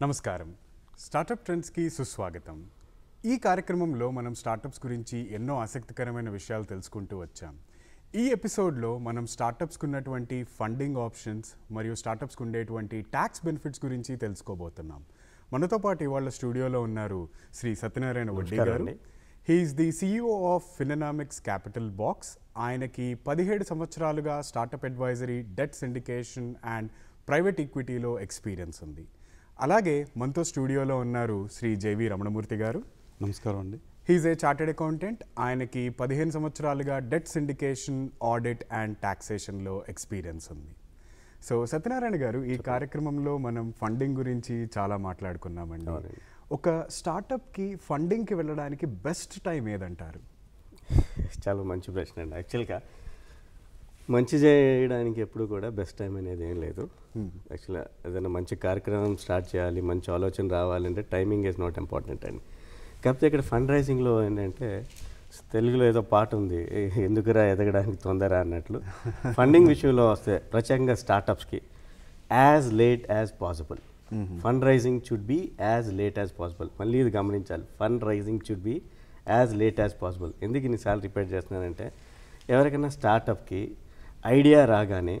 నమస్కారం స్టార్టప్ ట్రెండ్స్కి సుస్వాగతం ఈ కార్యక్రమంలో మనం స్టార్టప్స్ గురించి ఎన్నో ఆసక్తికరమైన విషయాలు తెలుసుకుంటూ వచ్చాం ఈ ఎపిసోడ్లో మనం స్టార్టప్స్కి ఉన్నటువంటి ఫండింగ్ ఆప్షన్స్ మరియు స్టార్టప్స్కి ఉండేటువంటి ట్యాక్స్ బెనిఫిట్స్ గురించి తెలుసుకోబోతున్నాం మనతో పాటు ఇవాళ స్టూడియోలో ఉన్నారు శ్రీ సత్యనారాయణ వడ్డీ గారు అండి. He is the CEO of Finanomics capital box ఆయనకి పదిహేడు సంవత్సరాలుగా startup advisory debt syndication and private ఈక్విటీలో ఎక్స్పీరియన్స్ ఉంది అలాగే మనతో స్టూడియోలో ఉన్నారు శ్రీ జేవి రమణమూర్తి గారు నమస్కారం అండి హీఈస్ ఏ చార్టెడ్ అకౌంటెంట్ ఆయనకి పదిహేను సంవత్సరాలుగా డెట్ సిండికేషన్ ఆడిట్ అండ్ టాక్సేషన్లో ఎక్స్పీరియన్స్ ఉంది సో సత్యనారాయణ గారు ఈ కార్యక్రమంలో మనం ఫండింగ్ గురించి చాలా మాట్లాడుకున్నామండి అవునండి. ఒక స్టార్టప్కి ఫండింగ్కి వెళ్ళడానికి బెస్ట్ టైం ఏదంటారు చాలా మంచి ప్రశ్న అండి యాక్చువల్గా మంచి చేయడానికి ఎప్పుడు కూడా బెస్ట్ టైం అనేది ఏం లేదు యాక్చువల్గా ఏదైనా మంచి కార్యక్రమం స్టార్ట్ చేయాలి మంచి ఆలోచన రావాలంటే టైమింగ్ ఈజ్ నాట్ ఇంపార్టెంట్ అండి కాకపోతే ఇక్కడ ఫండ్ రైజింగ్లో ఏంటంటే తెలుగులో ఏదో పాట ఉంది "ఏ- ఎందుకురా ఎదగడానికి తొందర అన్నట్లు ఫండింగ్ విషయంలో వస్తే ప్రత్యేకంగా స్టార్టప్స్కి as late as possible fund raising should be as late as possible మళ్ళీ ఇది గమనించాలి fund raising should be as late as possible ఎందుకు ఇన్నిసార్లు రిపీట్ చేస్తున్నానంటే ఎవరికైనా స్టార్టప్కి ఐడియా రాగానే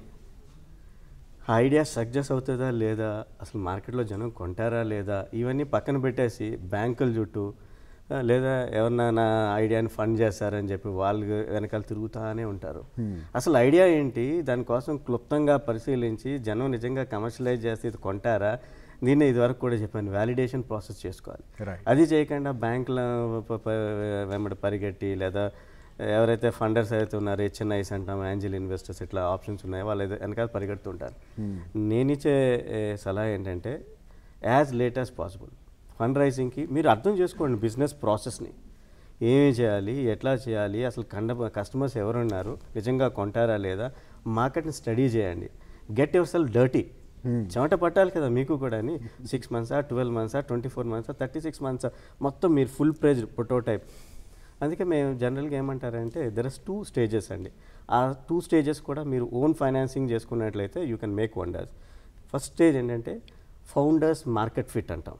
ఆ ఐడియా సక్సెస్ అవుతుందా లేదా అసలు మార్కెట్లో జనం కొంటారా లేదా ఇవన్నీ పక్కన పెట్టేసి బ్యాంకుల చుట్టూ ఆ, లేదా ఎవరన్నా నా ఐడియాని ఫండ్ చేస్తారని చెప్పి వాళ్ళు వెనకాల తిరుగుతానే ఉంటారు అసలు ఐడియా ఏంటి దానికోసం క్లుప్తంగా పరిశీలించి జనం నిజంగా కమర్షియలైజ్ చేస్తే ఇది కొంటారా దీన్ని ఇదివరకు కూడా చెప్పాను వ్యాలిడేషన్ ప్రాసెస్ చేసుకోవాలి Right. అది చేయకుండా బ్యాంకుల ప- ప- వెంబడి పరిగెట్టి లేదా ఎవరైతే ఫండర్స్ అయితే ఉన్నారో హెచ్ఎన్ఐస్ అంటాం యాంజిల్ ఇన్వెస్టర్స్ ఇట్లా ఆప్షన్స్ ఉన్నాయో వాళ్ళు ఏదో వెనకాల పరిగెడుతుంటారు నేనిచ్చే ఏ, సలహా ఏంటంటే as late as possible fund రైజింగ్కి మీరు అర్థం చేసుకోండి బిజినెస్ ప్రాసెస్ని ఏమి చేయాలి ఎట్లా చేయాలి అసలు కండ కస్టమర్స్ ఎవరున్నారు నిజంగా కొంటారా లేదా మార్కెట్ని స్టడీ చేయండి గెట్ యువర్ సెల్ఫ్ డర్టీ చెమట పట్టాలి కదా మీకు కూడా సిక్స్ మంత్సా ట్వెల్వ్ మంత్సా ట్వంటీ ఫోర్ మంత్సా థర్టీ సిక్స్ మంత్సా మొత్తం మీరు ఫుల్ ప్రైజ్ ప్రొటోటైప్ అందుకే మేము జనరల్గా ఏమంటారంటే దెర్ ఇస్ టూ స్టేజెస్ అండి ఆ టూ స్టేజెస్ కూడా మీరు ఓన్ ఫైనాన్సింగ్ చేసుకున్నట్లయితే you can make wonders first stage ఏంటంటే ఫౌండర్స్ మార్కెట్ ఫిట్ అంటాం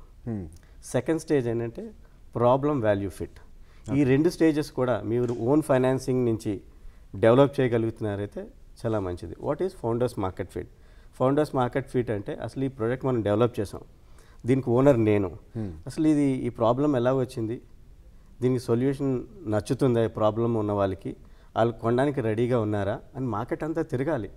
సెకండ్ స్టేజ్ ఏంటంటే ప్రాబ్లం వాల్యూ ఫిట్ ఈ రెండు స్టేజెస్ కూడా మీరు ఓన్ ఫైనాన్సింగ్ నుంచి డెవలప్ చేయగలుగుతున్నారైతే చాలా మంచిది what is founders market fit founders market fit అంటే అసలు ఈ ప్రోడక్ట్ మనం డెవలప్ చేసాం దీనికి ఓనర్ నేను అసలు ఇది ఈ ప్రాబ్లం ఎలా వచ్చింది దీనికి సొల్యూషన్ నచ్చుతుందా ఈ ప్రాబ్లం ఉన్న వాళ్ళకి వాళ్ళు కొనడానికి రెడీగా ఉన్నారా అని మార్కెట్ అంతా తిరగాలి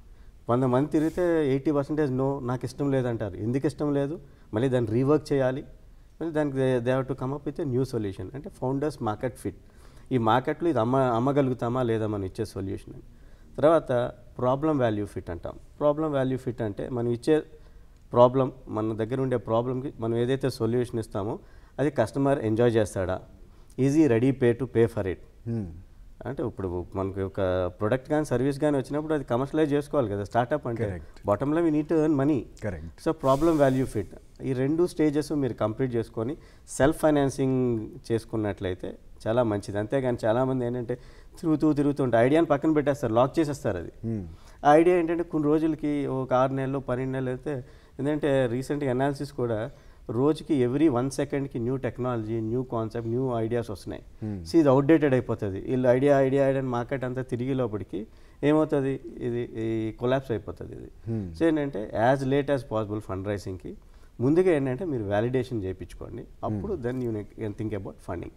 వంద మంది తిరిగితే ఎయిటీ పర్సెంటేజ్ నో నాకు ఇష్టం లేదంటారు ఎందుకు ఇష్టం లేదు మళ్ళీ దాన్ని రీవర్క్ చేయాలి మళ్ళీ దానికి they to come up with new solution అంటే ఫౌండర్స్ మార్కెట్ ఫిట్ ఈ మార్కెట్లో ఇది అమ్మ అమ్మగలుగుతామా లేదా మనం ఇచ్చే సొల్యూషన్ అని తర్వాత ప్రాబ్లం వాల్యూ ఫిట్ అంటాం ప్రాబ్లం వాల్యూ ఫిట్ అంటే మనం ఇచ్చే ప్రాబ్లం మన దగ్గర ఉండే ప్రాబ్లంకి మనం ఏదైతే సొల్యూషన్ ఇస్తామో అది కస్టమర్ ఎంజాయ్ చేస్తాడా is he ready pay to pay for it అంటే ఇప్పుడు మనకి ఒక ప్రొడక్ట్ కానీ సర్వీస్ కానీ వచ్చినప్పుడు అది కమర్షియలైజ్ చేసుకోవాలి కదా స్టార్ట్అప్ అంటే Correct. బాటంలో we need earn money Correct. So problem value fit ఈ రెండు స్టేజెస్ మీరు కంప్లీట్ చేసుకొని సెల్ఫ్ ఫైనాన్సింగ్ చేసుకున్నట్లయితే చాలా మంచిది అంతేగాని చాలామంది ఏంటంటే తిరుగుతూ తిరుగుతుంటే ఐడియాని పక్కన పెట్టేస్తారు లాక్ చేసేస్తారు అది ఆ ఐడియా ఏంటంటే కొన్ని రోజులకి ఒక ఆరు నెలలు పన్నెండు నెలలు అయితే ఏంటంటే రీసెంట్గా అనాలిసిస్ కూడా రోజుకి ఎవ్రీ వన్ సెకండ్కి new technology new concept new ideas వస్తున్నాయి సో ఇది అవుట్డేటెడ్ అయిపోతుంది వీళ్ళు ఐడియా ఐడియా ఐడియా మార్కెట్ అంతా తిరిగి లోపలికి ఏమవుతుంది ఇది ఈ కొలాప్స్ అయిపోతుంది ఇది సో ఏంటంటే as late as possible fund రైజింగ్కి ముందుగా ఏంటంటే మీరు వ్యాలిడేషన్ చేయించుకోండి అప్పుడు then you can think about funding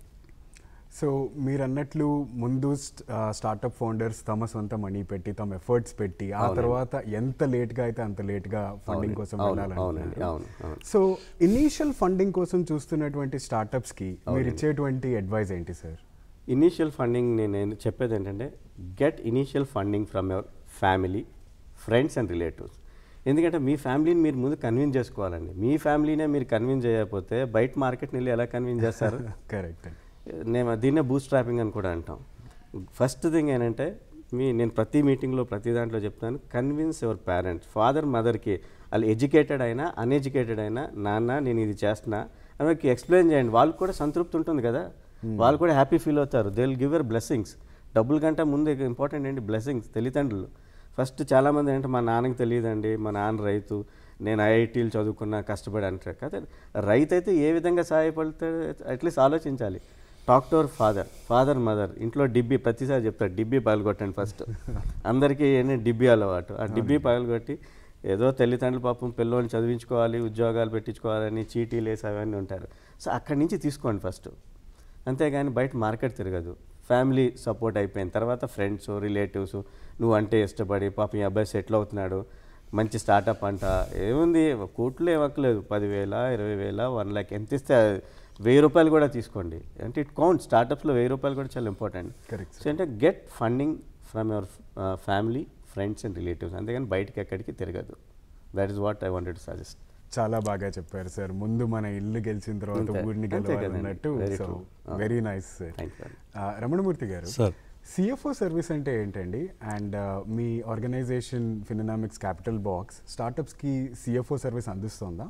so మీరు అన్నట్లు ముందు స్టార్టప్ ఫౌండర్స్ తమ సొంత మనీ పెట్టి తమ ఎఫర్ట్స్ పెట్టి ఆ తర్వాత ఎంత లేట్గా అయితే అంత లేట్గా ఫండింగ్ కోసం అవును, అవునండి, వెళ్ళాలంటున్నారు అవును, అవును. సో ఇనీషియల్ ఫండింగ్ కోసం చూస్తున్నటువంటి స్టార్టప్స్కి మీరు ఇచ్చేటువంటి అడ్వైస్ ఏంటి సార్ ఇనీషియల్ ఫండింగ్ నేను ఏం- చెప్పేది ఏంటంటే get initial funding from your family friends and relatives ఎందుకంటే మీ ఫ్యామిలీని మీరు ముందు కన్విన్స్ చేసుకోవాలండి మీ ఫ్యామిలీనే మీరు కన్విన్స్ చేయకపోతే బయట మార్కెట్ని వెళ్ళి ఎలా కన్విన్స్ చేస్తారు కరెక్ట్ అండి నేను దీన్నే బూస్ట్ ట్రాపింగ్ అని కూడా అంటాం ఫస్ట్ థింగ్ ఏంటంటే మీ నేను ప్రతి మీటింగ్లో ప్రతి దాంట్లో చెప్తాను కన్విన్స్ యువర్ పేరెంట్స్ ఫాదర్ మదర్కి వాళ్ళు ఎడ్యుకేటెడ్ అయినా అన్ఎడ్యుకేటెడ్ అయినా నాన్న నేను ఇది చేస్తున్నా అని వాళ్ళకి ఎక్స్ప్లెయిన్ చేయండి వాళ్ళకి కూడా సంతృప్తి ఉంటుంది కదా వాళ్ళు కూడా హ్యాపీ ఫీల్ అవుతారు they will give your blessings డబ్బుల కంటే ముందు ఇంపార్టెంట్ ఏంటి బ్లెస్సింగ్స్ తల్లిదండ్రులు ఫస్ట్ చాలామంది ఏంటంటే మా నాన్నకి తెలియదండి మా నాన్న రైతు నేను ఐఐటీలు చదువుకున్నా కష్టపడి అంటారు కదా రైతు అయితే ఏ విధంగా సహాయపడతాడు అట్లీస్ట్ ఆలోచించాలి talk to our father father mother ఇంట్లో డిబ్బీ ప్రతిసారి చెప్తాడు డిబ్బీ పగలగొట్టండి ఫస్ట్ అందరికీ ఏంటి డిబ్బీ అలవాటు ఆ డిబ్బీ పగలగొట్టి ఏదో తల్లిదండ్రులు పాపం పిల్లల్ని చదివించుకోవాలి ఉద్యోగాలు పెట్టించుకోవాలని చీటీలు వేసి అవన్నీ ఉంటారు సో అక్కడి నుంచి తీసుకోండి ఫస్ట్ అంతేగాని బయట మార్కెట్ తిరగదు ఫ్యామిలీ సపోర్ట్ అయిపోయిన తర్వాత ఫ్రెండ్స్ రిలేటివ్స్ నువ్వు అంటే ఇష్టపడి పాపం ఈ అబ్బాయి సెటిల్ అవుతున్నాడు మంచి స్టార్టప్ అంట ఏముంది కోట్లు ఏమక్కలేదు పదివేల ఇరవై వేల వన్ ల్యాక్ ఎంత ఇస్తే వెయ్యి రూపాయలు కూడా తీసుకోండి అంటే ఇట్ కౌంట్ స్టార్టప్స్లో వెయ్యి రూపాయలు కూడా చాలా ఇంపార్టెంట్ Correct, సో అంటే get funding from your family friends and relatives అంతేగాని బయటికి ఎక్కడికి తిరగదు that is what I wanted to suggest చాలా బాగా చెప్పారు సార్ ముందు మన ఇల్లు గెలిచిన తర్వాత అంతే. ఊరిని అంతే కదండి. గెలవాలన్నట్టు Very so true. Ah. Very nice sir Thank you. Ramanamurthy గారు సార్ సిఎఫ్ఓ సర్వీస్ అంటే ఏంటండి అండ్ మీ ఆర్గనైజేషన్ ఫిననామిక్స్ క్యాపిటల్ బాక్స్ స్టార్టప్స్కి సిఎఫ్ఓ సర్వీస్ అందిస్తోందా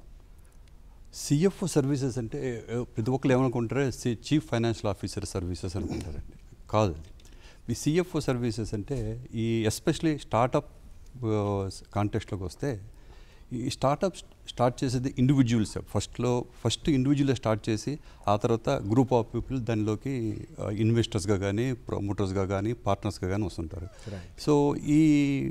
సిఎఫ్ఓ సర్వీసెస్ అంటే ఏ, ప్రతి ఒక్కరు ఏమనుకుంటారు చీఫ్ ఫైనాన్షియల్ ఆఫీసర్ సర్వీసెస్ అనుకుంటారండి కాదు అది ఈ సిఎఫ్ఓ సర్వీసెస్ అంటే ఈ ఎస్పెషలీ స్టార్టప్ కాంటెస్ట్లోకి వస్తే ఈ స్టార్టప్ స్టార్ట్ చేసేది ఇండివిజువల్స్ ఫస్ట్లో ఫస్ట్ ఇండివిజువల్ స్టార్ట్ చేసి ఆ తర్వాత గ్రూప్ ఆఫ్ పీపుల్ దానిలోకి ఇన్వెస్టర్స్గా కానీ ప్రమోటర్స్గా కానీ పార్ట్నర్స్గా కానీ వస్తుంటారు Right. సో ఈ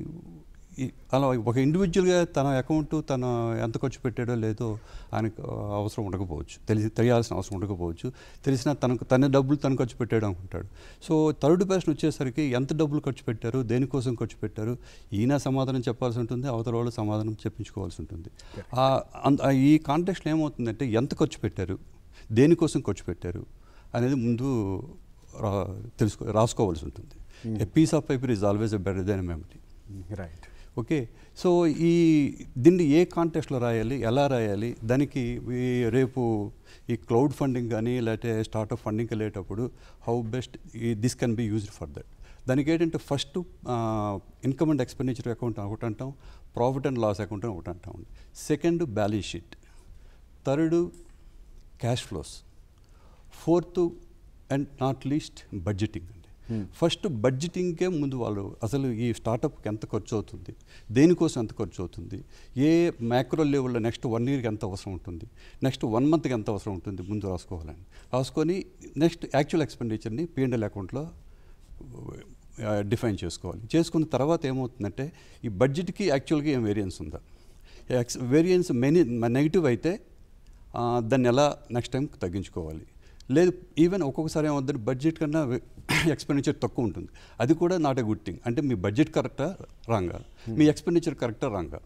ఈ- అలా ఒక ఇండివిజువల్గా తన అకౌంట్ తన ఎంత ఖర్చు పెట్టాడో లేదో ఆయనకు ఆ, అవసరం ఉండకపోవచ్చు తెలిసి తెలియాల్సిన అవసరం ఉండకపోవచ్చు తెలిసిన తనకు తన డబ్బులు తను ఖర్చు పెట్టాడు అనుకుంటాడు సో థర్డ్ పర్సన్ వచ్చేసరికి ఎంత డబ్బులు ఖర్చు పెట్టారు దేనికోసం ఖర్చు పెట్టారు ఈయన సమాధానం చెప్పాల్సి ఉంటుంది అవతల వాళ్ళు సమాధానం చెప్పించుకోవాల్సి ఉంటుంది ఆ, అంత- ఆ ఈ కాంటెక్స్ట్లో ఏమవుతుందంటే ఎంత ఖర్చు పెట్టారు దేనికోసం ఖర్చు పెట్టారు అనేది ముందు రా తెలుసుకో రాసుకోవాల్సి ఉంటుంది a piece of paper is always a better than memory right okay so ఈ దీన్ని ఏ కాంటెస్ట్లో రాయాలి ఎలా రాయాలి దానికి ఈ రేపు ఈ క్లౌడ్ ఫండింగ్ కానీ లేకపోతే స్టార్ట్అప్ ఫండింగ్కి వెళ్ళేటప్పుడు హౌ బెస్ట్ ఈ this can be used for that దానికి ఏంటంటే first income and expenditure account ఒకటి అంటాం ప్రాఫిట్ అండ్ లాస్ అకౌంట్ అని ఒకటి అంటాం second balance sheet third cash flows fourth and not least budgeting అండి ఫస్ట్ బడ్జెటింగ్కే ముందు వాళ్ళు అసలు ఈ స్టార్టప్కి ఎంత ఖర్చు అవుతుంది దేనికోసం ఎంత ఖర్చు అవుతుంది ఏ మ్యాక్రో లెవెల్లో నెక్స్ట్ వన్ ఇయర్కి ఎంత అవసరం ఉంటుంది నెక్స్ట్ వన్ మంత్కి ఎంత అవసరం ఉంటుంది ముందు రాసుకోవాలని రాసుకొని నెక్స్ట్ యాక్చువల్ ఎక్స్పెండిచర్ని పిఎండ్ఎల్ అకౌంట్లో డిఫైన్ చేసుకోవాలి చేసుకున్న తర్వాత ఏమవుతుందంటే ఈ బడ్జెట్కి యాక్చువల్గా ఏం వేరియన్స్ ఉందా ఎక్స్ వేరియన్స్ మెనీ నెగిటివ్ అయితే ఆ, దాన్ని ఎలా నెక్స్ట్ టైం తగ్గించుకోవాలి లేదు ఈవెన్ ఒక్కొక్కసారి ఏమవుతుంది బడ్జెట్ కన్నా ఎక్స్పెండిచర్ తక్కువ ఉంటుంది అది కూడా నాట్ ఎ గుడ్ థింగ్ అంటే మీ బడ్జెట్ కరెక్టా రాంగా మీ ఎక్స్పెండిచర్ కరెక్టా రాంగా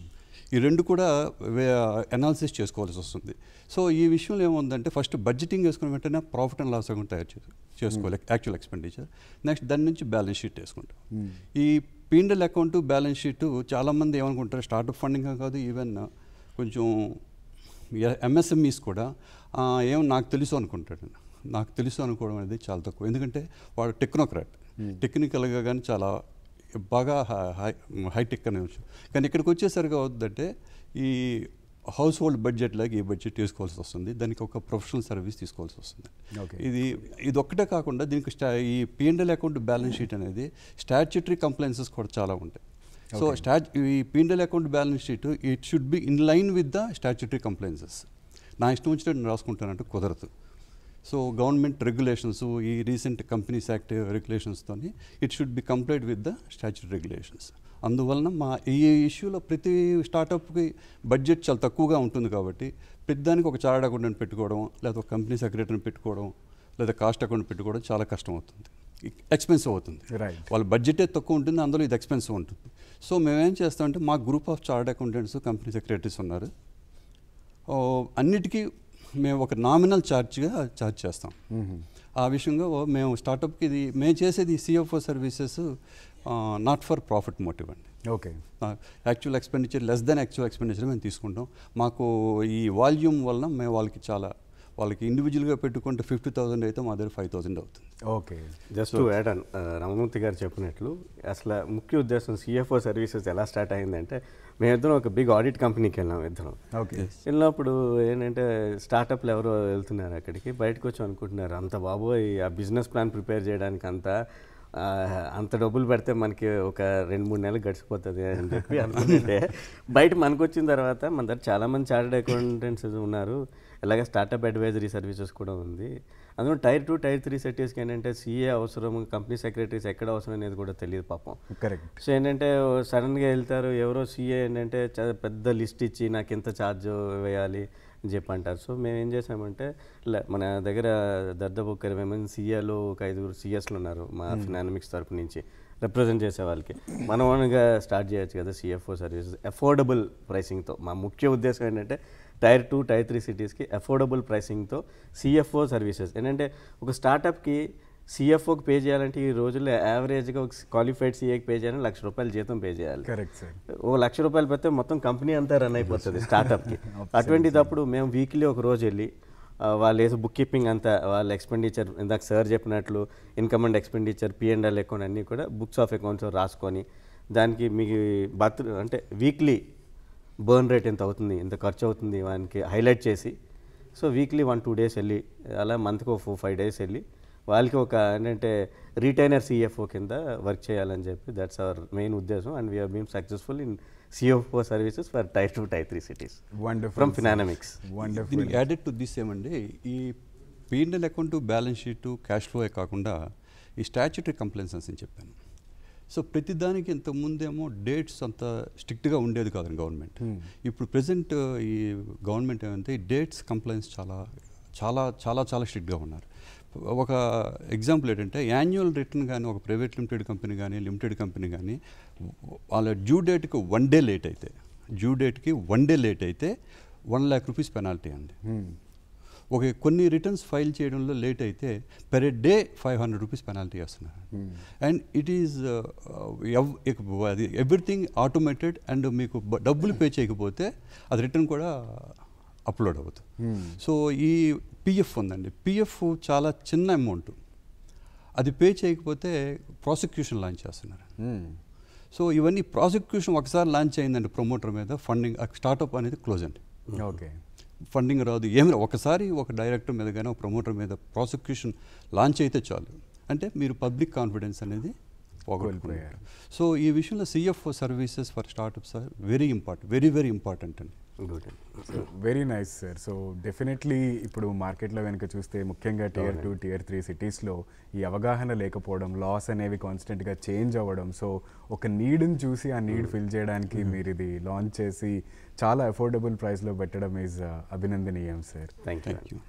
ఈ రెండు కూడా అనాలిసిస్ చేసుకోవాల్సి వస్తుంది సో ఈ విషయంలో ఏముందంటే ఫస్ట్ బడ్జెటింగ్ వేసుకున్న వెంటనే ప్రాఫిట్ అండ్ లాస్ అకౌంట్ తయారు చేసి చేసుకోవాలి యాక్చువల్ ఎక్స్పెండిచర్ నెక్స్ట్ దాని నుంచి బ్యాలెన్స్ షీట్ వేసుకుంటాం ఈ పీండల్ అకౌంట్ బ్యాలెన్స్ షీట్ చాలామంది ఏమనుకుంటారు స్టార్టప్ ఫండింగ్ కాదు ఈవెన్ కొంచెం ఎంఎస్ఎంఈస్ కూడా ఆ, ఏం నాకు తెలుసు అనుకుంటాడు నాకు తెలుసు అనుకోవడం అనేది చాలా తక్కువ ఎందుకంటే వాడు టెక్నోక్రాట్ టెక్నికల్గా కానీ చాలా బాగా హై- హై హైటెక్ అనే విషయం కానీ ఇక్కడికి వచ్చేసరికి అవుతుందంటే ఈ హౌస్ హోల్డ్ బడ్జెట్ లాగా ఈ బడ్జెట్ తీసుకోవాల్సి వస్తుంది దానికి ఒక ప్రొఫెషనల్ సర్వీస్ తీసుకోవాల్సి వస్తుంది Okay. ఇది ఇది ఒక్కటే కాకుండా దీనికి స్టా ఈ పిఎండ్ఎల్ అకౌంట్ బ్యాలెన్స్ షీట్ అనేది స్టాచ్యుటరీ కంప్లైన్సెస్ కూడా చాలా ఉంటాయి సో స్టాచ్ ఈ P and L account balance sheet it should be in line with the statutory compliances నా ఇష్టం వచ్చినట్టు నేను రాసుకుంటానంటే కుదరదు సో గవర్నమెంట్ రెగ్యులేషన్స్ ఈ రీసెంట్ కంపెనీస్ యాక్ట్ రెగ్యులేషన్స్తోని it should be complete with the statutory regulations అందువలన మా ఈ ఇష్యూలో ప్రతి స్టార్టప్కి బడ్జెట్ చాలా తక్కువగా ఉంటుంది కాబట్టి ప్రతిదానికి ఒక చార్ట్ అకౌంటెంట్ పెట్టుకోవడం లేదా ఒక కంపెనీ సెక్రటరీని పెట్టుకోవడం లేదా కాస్ట్ అకౌంట్ పెట్టుకోవడం చాలా కష్టం అవుతుంది ఎక్స్పెన్సివ్ అవుతుంది Right. వాళ్ళ బడ్జెటే తక్కువ ఉంటుంది అందులో ఇది ఎక్స్పెన్సివ్ ఉంటుంది సో మేమేం చేస్తామంటే మా group of chart accountants company secretaries ఉన్నారు ఓ, అన్నిటికీ మేము ఒక నామినల్ ఛార్జ్గా ఛార్జ్ చేస్తాం ఆ విషయంగా ఓ, మేము స్టార్టప్కి ఇది మేము చేసేది CFO services not for profit motive అండి okay actual expenditure less than actual expenditure మేము తీసుకుంటాం మాకు ఈ వాల్యూమ్ వలన మేము వాళ్ళకి చాలా వాళ్ళకి ఇండివిజువల్గా పెట్టుకుంటే ఫిఫ్టీ థౌసండ్ అయితే మా దగ్గర ఫైవ్ థౌసండ్ అవుతుంది ఓకే జస్ట్ టు యాడ్ అన్ రమణమూర్తి గారు చెప్పినట్లు అసలు ముఖ్య ఉద్దేశం సిఎఫ్ఓ సర్వీసెస్ ఎలా స్టార్ట్ అయిందంటే మేమిద్దరం ఒక బిగ్ ఆడిట్ కంపెనీకి వెళ్ళాం ఇద్దరం ఓకే వెళ్ళినప్పుడు ఏంటంటే స్టార్టప్లు ఎవరో వెళ్తున్నారు అక్కడికి బయటకు వచ్చి అనుకుంటున్నారు అంత బాబోయ్ ఆ బిజినెస్ ప్లాన్ ప్రిపేర్ చేయడానికి అంతా ఆ, అంత డబ్బులు పెడితే మనకి ఒక రెండు మూడు నెలలు గడిచిపోతుంది అని చెప్పి అనుకుంటే బయట మనకు వచ్చిన తర్వాత మన దగ్గర చాలామంది చార్టెడ్ అకౌంటెంట్స్ ఉన్నారు ఇలాగే స్టార్టప్ అడ్వైజరీ సర్వీసెస్ కూడా ఉంది అందులో టైర్ టూ టైర్ త్రీ సిటీస్కి ఏంటంటే సీఏ అవసరం కంపెనీ సెక్రటరీస్ ఎక్కడ అవసరం అనేది కూడా తెలియదు పాపం కరెక్ట్ సో ఏంటంటే సడన్గా వెళ్తారు ఎవరో సీఏ ఏంటంటే చా- పెద్ద లిస్ట్ ఇచ్చి నాకు ఎంత ఛార్జ్ వేయాలి అని చెప్పి అంటారు సో మేము ఏం చేసామంటే లే- మన దగ్గర దర్దాపు ఒక ఇరవై మంది సీఏలు ఒక ఐదుగురు సీఎస్లు ఉన్నారు మా ఫినామిక్స్ తరపు నుంచి రిప్రజెంట్ చేసే వాళ్ళకి మనం ఓన్గా స్టార్ట్ చేయొచ్చు కదా సిఎఫ్ఓ సర్వీసెస్ అఫోర్డబుల్ ప్రైసింగ్తో మా ముఖ్య ఉద్దేశం ఏంటంటే టైర్ టూ టైర్ త్రీ సిటీస్కి అఫోర్డబుల్ ప్రైసింగ్తో సిఎఫ్ఓ సర్వీసెస్ ఏంటంటే ఒక స్టార్టప్కి సిఎఫ్ఓకి పే చేయాలంటే ఈ రోజుల్లో యావరేజ్గా ఒక క్వాలిఫైడ్ సీఏకి పే చేయాలంటే లక్ష రూపాయలు జీతం పే చేయాలి కరెక్ట్ సార్ ఓ లక్ష రూపాయలు పెడితే మొత్తం కంపెనీ అంతా రన్ అయిపోతుంది స్టార్టప్కి అటువంటిదప్పుడు మేము వీక్లీ ఒక రోజు వెళ్ళి ఆ, వాళ్ళు ఏదో బుక్ కీపింగ్ అంతా వాళ్ళ ఎక్స్పెండిచర్ ఇందాక సార్ చెప్పినట్లు income and expenditure P and L account అన్నీ కూడా బుక్స్ ఆఫ్ అకౌంట్స్ రాసుకొని దానికి మీకు బర్త్ అంటే వీక్లీ బర్న్ రేట్ ఎంత అవుతుంది ఎంత ఖర్చు అవుతుంది వానికి హైలైట్ చేసి so weekly one two days వెళ్ళి అలా మంత్కి ఒక ఫోర్ ఫైవ్ డేస్ వెళ్ళి వాళ్ళకి ఒక ఏంటంటే రీటైనర్ సిఎఫ్ఓ కింద వర్క్ చేయాలని చెప్పి దట్స్ అవర్ మెయిన్ ఉద్దేశం and we are been successful in CFO services for tier two tier three cities wonderful from Finanomics wonderful దీనికి యాడెడ్ టు దిస్ ఏమండి ఈ PNL account balance sheet cash flow కాకుండా ఈ statutory కంప్లైన్సెన్స్ అని చెప్పాను సో ప్రతిదానికి ఇంత ముందేమో డేట్స్ అంత స్ట్రిక్ట్గా ఉండేది కాదు గవర్నమెంట్ ఇప్పుడు ప్రజెంట్ ఈ గవర్నమెంట్ ఏమంటే ఈ డేట్స్ కంప్లైంట్స్ చాలా చాలా చాలా చాలా స్ట్రిక్ట్గా ఉన్నారు ఒక ఎగ్జాంపుల్ ఏంటంటే యాన్యువల్ రిటర్న్ కానీ ఒక ప్రైవేట్ లిమిటెడ్ కంపెనీ కానీ లిమిటెడ్ కంపెనీ కానీ వాళ్ళ డ్యూ డేట్కి వన్ డే లేట్ అయితే డ్యూ డేట్కి వన్ డే లేట్ అయితే వన్ ల్యాక్ రూపీస్ పెనాల్టీ అండి ఒక కొన్ని రిటర్న్స్ ఫైల్ చేయడంలో లేట్ అయితే per day five hundred rupees penalty వేస్తున్నారు అండ్ ఇట్ ఈజ్ అది ఎవ్రీథింగ్ ఆటోమేటెడ్ అండ్ మీకు బ- డబ్బులు పే చేయకపోతే అది రిటర్న్ కూడా అప్లోడ్ అవుతుంది సో ఈ పిఎఫ్ ఉందండి పిఎఫ్ చాలా చిన్న అమౌంట్ అది పే చేయకపోతే ప్రాసిక్యూషన్ లాంచ్ చేస్తున్నారు సో ఇవన్నీ ప్రాసిక్యూషన్ ఒకసారి లాంచ్ అయిందండి ప్రమోటర్ మీద ఫండింగ్ స్టార్ట్అప్ అనేది క్లోజ్ అండి ఓకే ఫండింగ్ రాదు ఏమి రాదు. ఒకసారి ఒక డైరెక్టర్ మీద కానీ ఒక ప్రమోటర్ మీద ప్రాసిక్యూషన్ లాంచ్ అయితే చాలు అంటే మీరు పబ్లిక్ కాన్ఫిడెన్స్ అనేది పోగొట్టుకున్నారు సో ఈ విషయంలో CFO services for startups are very important very very important అండి good very nice sir so definitely ఇప్పుడు మార్కెట్లో కనుక చూస్తే ముఖ్యంగా టియర్ టూ టియర్ త్రీ సిటీస్లో ఈ అవగాహన లేకపోవడం లాస్ అనేవి కాన్స్టెంట్గా చేంజ్ అవ్వడం సో ఒక నీడ్ని చూసి ఆ నీడ్ ఫిల్ చేయడానికి మీరు ఇది లాంచ్ చేసి చాలా అఫోర్డబుల్ ప్రైస్లో పెట్టడం ఈజ్ అభినందనీయం sir thank you thank you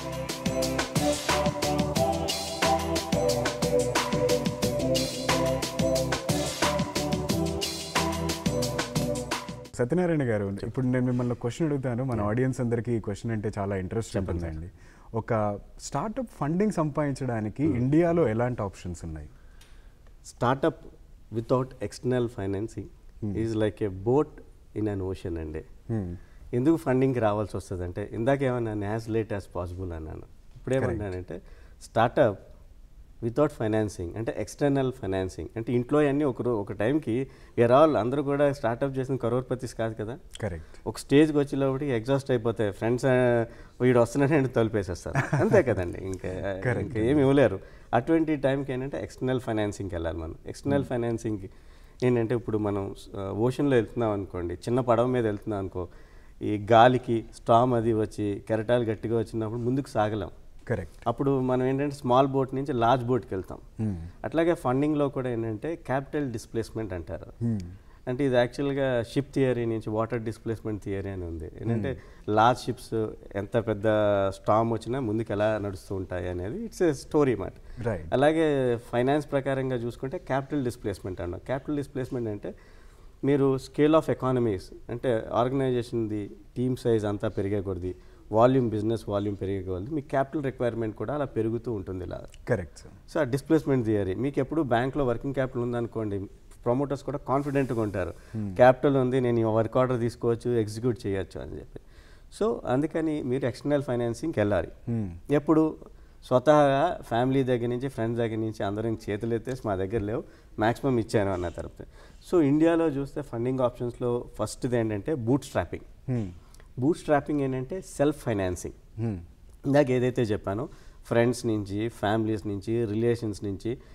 Satyanarayana garu ఇప్పుడు నేను మిమ్మల్ని క్వశ్చన్ అడుగుతాను మన ఆడియన్స్ అందరికీ ఈ క్వశ్చన్ అంటే చాలా ఇంట్రెస్ట్ ఉంటుందండి ఒక స్టార్టప్ ఫండింగ్ సంపాదించడానికి ఇండియాలో ఎలాంటి ఆప్షన్స్ ఉన్నాయి startup without external financing is like a boat in an ocean అండి ఎందుకు ఫండింగ్కి రావాల్సి వస్తుంది అంటే ఇందాక ఏమన్నాను యాజ్ లేట్ యాజ్ పాసిబుల్ అన్నాను ఇప్పుడు ఏమన్నానంటే స్టార్టప్ వితౌట్ ఫైనాన్సింగ్ అంటే ఎక్స్టర్నల్ ఫైనాన్సింగ్ అంటే ఇంట్లో అన్నీ ఒక రో- ఒక టైంకి వేరే వాళ్ళు అందరూ కూడా స్టార్టప్ చేసిన కరోర్పతిస్ కాదు కదా కరెక్ట్ ఒక స్టేజ్కి వచ్చేలోపటికి ఎగ్జాస్ట్ అయిపోతాయి ఫ్రెండ్స్ వీడు వస్తున్నాడంటే తలుపేసేస్తారు అంతే కదండి ఇంకా ఇంకా ఏమి ఇవ్వలేరు అటువంటి టైంకి ఏంటంటే ఎక్స్టర్నల్ ఫైనాన్సింగ్కి వెళ్ళాలి మనం ఎక్స్టర్నల్ ఫైనాన్సింగ్కి ఏంటంటే ఇప్పుడు మనం ఓషన్లో వెళ్తున్నాం అనుకోండి చిన్న పడవ మీద వెళ్తున్నాం అనుకో ఈ గాలికి స్టామ్ అది వచ్చి కెరటాలు గట్టిగా వచ్చినప్పుడు ముందుకు సాగలేం కరెక్ట్ అప్పుడు మనం ఏంటంటే స్మాల్ బోట్ నుంచి లార్జ్ బోట్కి వెళ్తాం అట్లాగే ఫండింగ్లో కూడా ఏంటంటే క్యాపిటల్ డిస్ప్లేస్మెంట్ అంటారు అంటే ఇది యాక్చువల్గా షిప్ థియరీ నుంచి వాటర్ డిస్ప్లేస్మెంట్ థియరీ అని ఉంది ఏంటంటే లార్జ్ షిప్స్ ఎంత పెద్ద స్టామ్ వచ్చినా ముందుకు ఎలా నడుస్తూ ఉంటాయి అనేది ఇట్స్ ఏ స్టోరీ మాట రైట్ అలాగే ఫైనాన్స్ ప్రకారంగా చూసుకుంటే క్యాపిటల్ డిస్ప్లేస్మెంట్ అన్నాం క్యాపిటల్ డిస్ప్లేస్మెంట్ అంటే మీరు స్కేల్ ఆఫ్ ఎకానమీస్ అంటే ఆర్గనైజేషన్ది టీమ్ సైజ్ అంతా పెరిగే కొద్ది వాల్యూమ్ బిజినెస్ వాల్యూమ్ పెరిగే కొద్ది మీ క్యాపిటల్ రిక్వైర్మెంట్ కూడా అలా పెరుగుతూ ఉంటుంది ఇలా కరెక్ట్ సార్ సో ఆ డిస్ప్లేస్మెంట్ థియరీ మీకు ఎప్పుడు బ్యాంక్లో వర్కింగ్ క్యాపిటల్ ఉందనుకోండి ప్రమోటర్స్ కూడా కాన్ఫిడెంట్గా ఉంటారు క్యాపిటల్ ఉంది నేను ఈ వర్క్ ఆర్డర్ తీసుకోవచ్చు ఎగ్జిక్యూట్ చేయొచ్చు అని చెప్పి సో అందుకని మీరు ఎక్స్టర్నల్ ఫైనాన్సింగ్కి వెళ్ళాలి ఎప్పుడు స్వతహాగా ఫ్యామిలీ దగ్గర నుంచి ఫ్రెండ్స్ దగ్గర నుంచి అందరం చేతులు ఎత్తేసి మా దగ్గర లేవు మ్యాక్సిమం ఇచ్చాను అన్న తరపున సో ఇండియాలో చూస్తే ఫండింగ్ ఆప్షన్స్లో ఫస్ట్ది ఏంటంటే బూట్ స్ట్రాపింగ్ బూట్ స్ట్రాపింగ్ ఏంటంటే సెల్ఫ్ ఫైనాన్సింగ్ ఇందాక ఏదైతే చెప్పానో ఫ్రెండ్స్ నుంచి ఫ్యామిలీస్ నుంచి రిలేషన్స్ నుంచి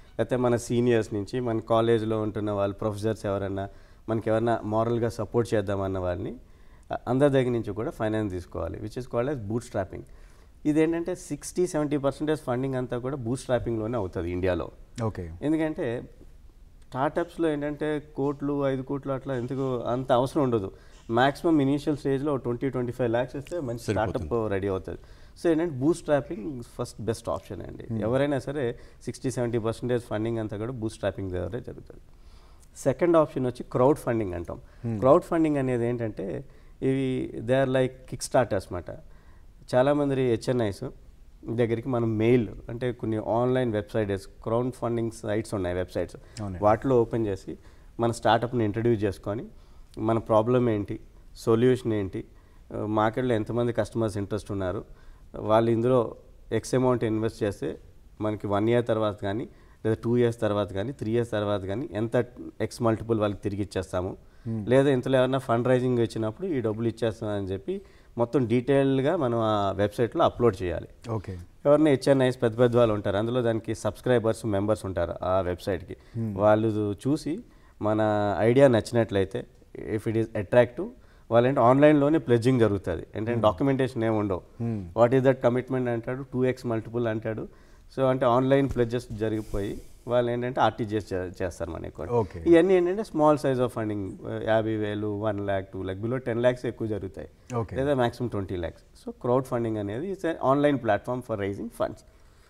లేకపోతే మన సీనియర్స్ నుంచి మన కాలేజ్లో ఉంటున్న వాళ్ళు ప్రొఫెసర్స్ ఎవరన్నా మనకి ఎవరన్నా మారల్గా సపోర్ట్ చేద్దామన్న వాళ్ళని అ- అందరి దగ్గర నుంచి కూడా ఫైనాన్స్ తీసుకోవాలి which is called as bootstrapping ఇదేంటంటే సిక్స్టీ సెవెంటీ పర్సెంటేజ్ ఫండింగ్ అంతా కూడా బూట్ స్ట్రాపింగ్లోనే అవుతుంది ఇండియాలో ఓకే ఎందుకంటే స్టార్టప్స్లో ఏంటంటే కోట్లు ఐదు కోట్లు అట్లా ఎందుకు అంత అవసరం ఉండదు మాక్సిమం ఇనీషియల్ స్టేజ్లో ట్వంటీ ట్వంటీ ఫైవ్ ల్యాక్స్ ఇస్తే మంచి స్టార్టప్ రెడీ అవుతుంది సో ఏంటంటే bootstrapping first best option అండి ఎవరైనా సరే సిక్స్టీ సెవెంటీ పర్సెంటేజ్ ఫండింగ్ అంతా కూడా బూస్ట్ ట్రాపింగ్ దగ్గరే జరుగుతుంది సెకండ్ ఆప్షన్ వచ్చి క్రౌడ్ ఫండింగ్ అంటాం క్రౌడ్ ఫండింగ్ అనేది ఏంటంటే ఇవి they are like kick starters అనమాట చాలామంది హెచ్ఎన్ఐస్ దగ్గరికి మనం మెయిల్ అంటే కొన్ని online websites crowd funding sites ఉన్నాయి వెబ్సైట్స్ అవునండి. వాటిలో ఓపెన్ చేసి మన స్టార్టప్ని ఇంట్రడ్యూస్ చేసుకొని మన ప్రాబ్లం ఏంటి సొల్యూషన్ ఏంటి మార్కెట్లో ఎంతమంది కస్టమర్స్ ఇంట్రెస్ట్ ఉన్నారు వాళ్ళు ఇందులో ఎక్స్ అమౌంట్ ఇన్వెస్ట్ చేస్తే మనకి వన్ ఇయర్ తర్వాత కానీ లేదా టూ ఇయర్స్ తర్వాత కానీ త్రీ ఇయర్స్ తర్వాత కానీ ఎంత ఎక్స్ మల్టిపుల్ వాళ్ళకి తిరిగి ఇచ్చేస్తాము లేదా ఇంతలో ఏమన్నా ఫండ్ రైజింగ్ వచ్చినప్పుడు ఈ డబ్బులు ఇచ్చేస్తామని చెప్పి మొత్తం డీటెయిల్గా మనం ఆ వెబ్సైట్లో అప్లోడ్ చేయాలి ఓకే ఎవరిని హెచ్ఎన్ఐస్ పెద్ద పెద్ద వాళ్ళు ఉంటారు అందులో దానికి సబ్స్క్రైబర్స్ మెంబర్స్ ఉంటారు ఆ వెబ్సైట్కి వాళ్ళు చూసి మన ఐడియా నచ్చినట్లయితే ఇఫ్ ఇట్ ఈస్ అట్రాక్టివ్ వాళ్ళంటే ఆన్లైన్లోనే ప్లెడ్జింగ్ జరుగుతుంది ఏంటంటే డాక్యుమెంటేషన్ ఏమి ఉండవు వాట్ ఈస్ దట్ కమిట్మెంట్ అంటాడు టూ ఎక్స్ మల్టిపుల్ అంటాడు సో అంటే ఆన్లైన్ ప్లెడ్జెస్ జరిగిపోయి వాళ్ళు ఏంటంటే ఆర్టీజీఎస్ చేస్తారు మన అకౌంట్ Okay. ఇవన్నీ ఏంటంటే స్మాల్ సైజ్ ఆఫ్ ఫండింగ్ యాభై వేలు one lakh two lakh below ten lakhs ఎక్కువ జరుగుతాయి Okay. లేదా maximum twenty lakhs so crowd funding అనేది it's online platform for raising funds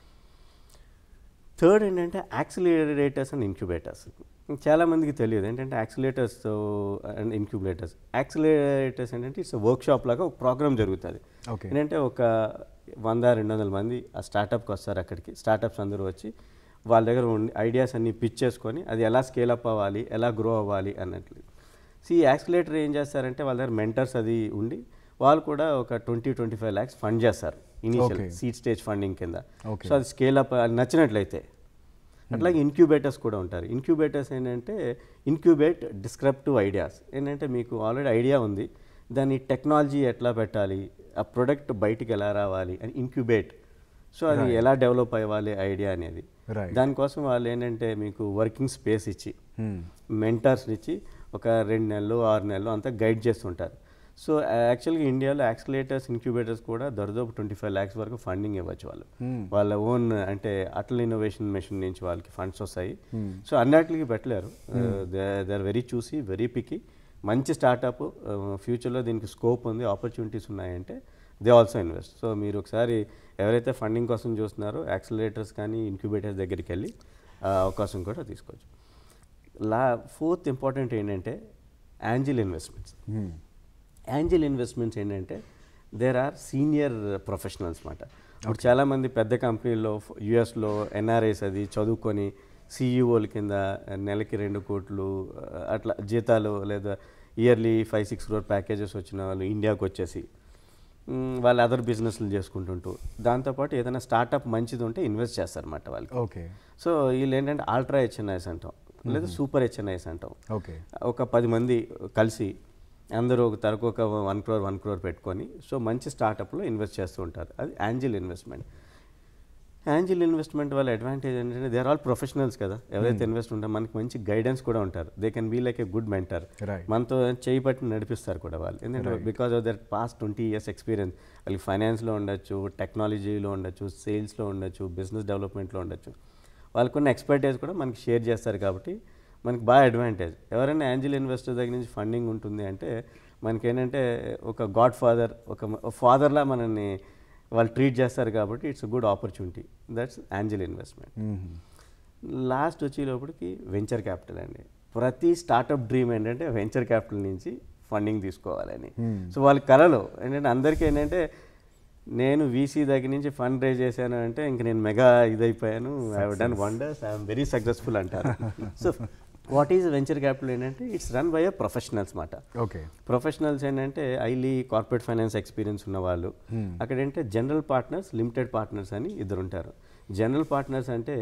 third ఏంటంటే యాక్సిలరేటర్స్ అండ్ ఇంక్యుబేటర్స్ చాలామందికి తెలియదు ఏంటంటే యాక్సిలేటర్స్ అండ్ ఇంక్యుబేటర్స్ యాక్సిలరేటర్స్ ఏంటంటే ఇట్స్ వర్క్ షాప్ లాగా ఒక ప్రోగ్రామ్ జరుగుతుంది Okay. ఏంటంటే ఒక వంద రెండు వందల మంది ఆ స్టార్టప్కి వస్తారు అక్కడికి స్టార్టప్స్ అందరూ వచ్చి వాళ్ళ దగ్గర ఉండి ఐడియాస్ అన్ని పిచ్ చేసుకొని అది ఎలా స్కేల్ అప్ అవ్వాలి ఎలా గ్రో అవ్వాలి అన్నట్లు సో ఈ యాక్సిలేటర్ ఏం చేస్తారంటే వాళ్ళ దగ్గర మెంటర్స్ అది ఉండి వాళ్ళు కూడా ఒక twenty twenty five lakhs fund చేస్తారు initial Okay. Seed stage funding కింద Okay. సో అది స్కేల్ అప్ అది నచ్చినట్లయితే అట్లాగే ఇన్క్యూబేటర్స్ కూడా ఉంటారు ఇన్క్యూబేటర్స్ ఏంటంటే ఇన్క్యూబేట్ డిస్క్రిప్టివ్ ఐడియాస్ ఏంటంటే మీకు ఆల్రెడీ ఐడియా ఉంది దాని టెక్నాలజీ ఎట్లా పెట్టాలి ఆ ప్రొడక్ట్ బయటికి ఎలా రావాలి అని ఇన్క్యూబేట్ సో అది ఎలా డెవలప్ అవ్వాలి ఐడియా అనేది Right. దానికోసం వాళ్ళు ఏంటంటే మీకు వర్కింగ్ స్పేస్ ఇచ్చి మెంటర్స్ని ఇచ్చి ఒక రెండు నెలలు ఆరు నెలలు అంతా గైడ్ చేస్తుంటారు సో యాక్చువల్గా ఇండియాలో యాక్సిలేటర్స్ ఇంక్యుబేటర్స్ కూడా దరిదాపు ట్వంటీ ఫైవ్ ల్యాక్స్ వరకు ఫండింగ్ ఇవ్వచ్చు వాళ్ళు వాళ్ళ ఓన్ అంటే అటల్ ఇన్నోవేషన్ మిషన్ నుంచి వాళ్ళకి ఫండ్స్ వస్తాయి సో అన్నిటికి పెట్టలేరు దే ఆర్ వెరీ చూసి వెరీ పికి మంచి స్టార్టప్ ఫ్యూచర్లో దీనికి స్కోప్ ఉంది ఆపర్చునిటీస్ ఉన్నాయంటే దే ఆల్సో ఇన్వెస్ట్ సో మీరు ఒకసారి ఎవరైతే ఫండింగ్ కోసం చూస్తున్నారో యాక్సిలరేటర్స్ కానీ ఇంక్యుబేటర్స్ దగ్గరికి వెళ్ళి ఆ అవకాశం కూడా తీసుకోవచ్చు లా ఫోర్త్ ఇంపార్టెంట్ ఏంటంటే యాంజిల్ ఇన్వెస్ట్మెంట్స్ యాంజిల్ ఇన్వెస్ట్మెంట్స్ ఏంటంటే దేర్ ఆర్ సీనియర్ ప్రొఫెషనల్స్ అనమాట ఇప్పుడు చాలామంది పెద్ద కంపెనీల్లో యుఎస్లో ఎన్ఆర్ఐస్ అది చదువుకొని సీఈఓల కింద నెలకి రెండు కోట్లు ఆ, అట్లా జీతాలు లేదా yearly five six crore packages వచ్చిన వాళ్ళు ఇండియాకి వచ్చేసి మ్, వాళ్ళు అదర్ బిజినెస్లు చేసుకుంటుంటూ దాంతోపాటు ఏదైనా స్టార్టప్ మంచిది ఉంటే ఇన్వెస్ట్ చేస్తారన్నమాట వాళ్ళకి ఓకే సో వీళ్ళు ఏంటంటే ఆల్ట్రా హెచ్ఎన్ఐస్ అంటాం లేదా సూపర్ హెచ్ఎన్ఐస్ అంటాం ఓకే ఒక పది మంది కలిసి అందరూ ఒక తరకు ఒక వన్ క్రోర్ వన్ క్రోర్ పెట్టుకొని సో మంచి స్టార్టప్లో ఇన్వెస్ట్ చేస్తూ ఉంటారు అది యాంజిల్ ఇన్వెస్ట్మెంట్ యాంజిల్ ఇన్వెస్ట్మెంట్ వల్ల అడ్వాంటేజ్ ఏంటంటే దే ఆర్ ఆల్ ప్రొఫెషనల్స్ కదా ఎవరైతే ఇన్వెస్ట్ ఉంటారో మనకి మంచి గైడెన్స్ కూడా ఉంటారు they can be like a good mentor Right. మనతో చేయి పట్టి నడిపిస్తారు కూడా వాళ్ళు ఎందుకంటే because of their past twenty years experience వాళ్ళకి ఫైనాన్స్లో ఉండొచ్చు టెక్నాలజీలో ఉండొచ్చు సేల్స్లో ఉండొచ్చు బిజినెస్ డెవలప్మెంట్లో ఉండొచ్చు వాళ్ళకున్న ఎక్స్పర్టైజ్ కూడా మనకి షేర్ చేస్తారు కాబట్టి మనకి బాగా అడ్వాంటేజ్ ఎవరైనా యాంజిల్ ఇన్వెస్టర్ దగ్గర నుంచి ఫండింగ్ ఉంటుంది అంటే మనకి ఏంటంటే ఒక గాడ్ ఫాదర్ ఒక ఫాదర్లా మనల్ని వాళ్ళు ట్రీట్ చేస్తారు కాబట్టి it's good opportunity that's angel investment last వచ్చేటప్పటికి వెంచర్ క్యాపిటల్ అండి ప్రతి స్టార్టప్ డ్రీమ్ ఏంటంటే వెంచర్ క్యాపిటల్ నుంచి ఫండింగ్ తీసుకోవాలని సో వాళ్ళ కళలో ఏంటంటే అందరికీ ఏంటంటే నేను వీసీ దగ్గర నుంచి ఫండ్ రైజ్ చేశాను అంటే ఇంక నేను మెగా ఇదైపోయాను I done wonders I'm very successful అంటారు so what is venture capital ఏంటంటే it's run by uh professionals మాట ఓకే ప్రొఫెషనల్స్ ఏంటంటే హైలీ కార్పొరేట్ ఫైనాన్స్ ఎక్స్పీరియన్స్ ఉన్న వాళ్ళు అక్కడ ఏంటంటే జనరల్ పార్ట్నర్స్ లిమిటెడ్ పార్ట్నర్స్ అని ఇద్దరు ఉంటారు జనరల్ పార్ట్నర్స్ అంటే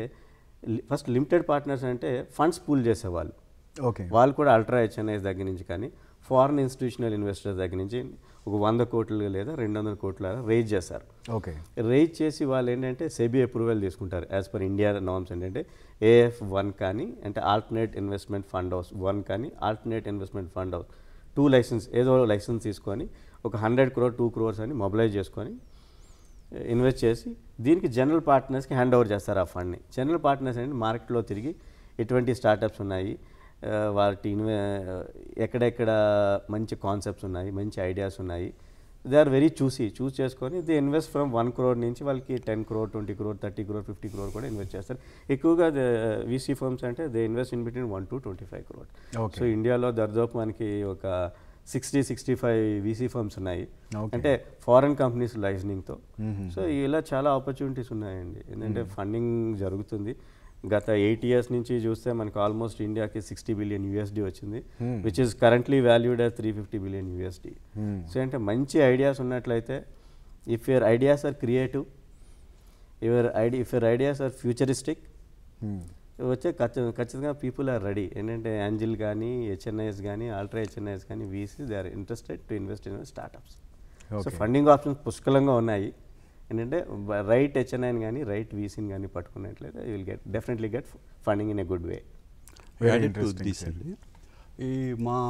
ఫస్ట్ లిమిటెడ్ పార్ట్నర్స్ అంటే ఫండ్స్ పూల్ చేసేవాళ్ళు ఓకే వాళ్ళు కూడా అల్ట్రా హెచ్ఎన్ఐస్ దగ్గర నుంచి కానీ ఫారిన్ ఇన్స్టిట్యూషనల్ ఇన్వెస్టర్స్ దగ్గర నుంచి ఒక వంద కోట్లు లేదా రెండు వందల కోట్ల రేజ్ చేస్తారు ఓకే రేజ్ చేసి వాళ్ళు ఏంటంటే సెబీ అప్రూవల్ తీసుకుంటారు యాజ్ పర్ ఇండియా నామ్స్ ఏంటంటే ఏఎఫ్ వన్ కానీ అంటే alternate investment fund house one కానీ alternate investment fund house two licence ఏదో లైసెన్స్ తీసుకొని ఒక హండ్రెడ్ క్రోర్ టూ క్రోర్స్ అని మొబిలైజ్ చేసుకొని ఇన్వెస్ట్ చేసి దీనికి జనరల్ పార్ట్నర్స్కి హ్యాండ్ ఓవర్ చేస్తారు ఆ ఫండ్ని జనరల్ పార్ట్నర్స్ అనేది మార్కెట్లో తిరిగి ఎటువంటి స్టార్టప్స్ ఉన్నాయి ఆ, వాటి ఇన్వె ఎక్కడెక్కడ మంచి కాన్సెప్ట్స్ ఉన్నాయి మంచి ఐడియాస్ ఉన్నాయి దే ఆర్ వెరీ చూసి చూస్ చేసుకొని they invest from one crore నుంచి వాళ్ళకి ten crore twenty crore thirty crore fifty crore కూడా ఇన్వెస్ట్ చేస్తారు ఎక్కువగా వీసీ ఫర్మ్స్ అంటే they invest in between one to twenty five crore Okay. So ఇండియాలో దర్దాపు మనకి ఒక sixty sixty five VC firms ఉన్నాయి Okay. అంటే ఫారెన్ కంపెనీస్ లైసెనింగ్తో సో ఇలా చాలా ఆపర్చునిటీస్ ఉన్నాయండి ఎందుకంటే ఫండింగ్ జరుగుతుంది గత ఎయిట్ ఇయర్స్ నుంచి చూస్తే మనకు ఆల్మోస్ట్ ఇండియాకి సిక్స్టీ బిలియన్ యూఎస్డి వచ్చింది which is currently valued as three fifty billion USD so అంటే మంచి ఐడియాస్ ఉన్నట్లయితే if your ideas are creative your idea if your ideas are futuristic వచ్చే ఖచ్చి- ఖచ్చితంగా పీపుల్ ఆర్ రెడీ ఏంటంటే యాంజిల్ కానీ హెచ్ఎన్ఐఎస్ కానీ అల్ట్రా హెచ్ఎన్ఐఎస్ కానీ VC they are interested to invest in startups so Okay. Funding options పుష్కలంగా ఉన్నాయి ఏంటంటే రైట్ హెచ్ఎన్ఐని కానీ రైట్ వీసీని కానీ పట్టుకున్నట్లయితే you will get definitely get funding in a good way Very added to interesting, this sir. అండి ఈ మా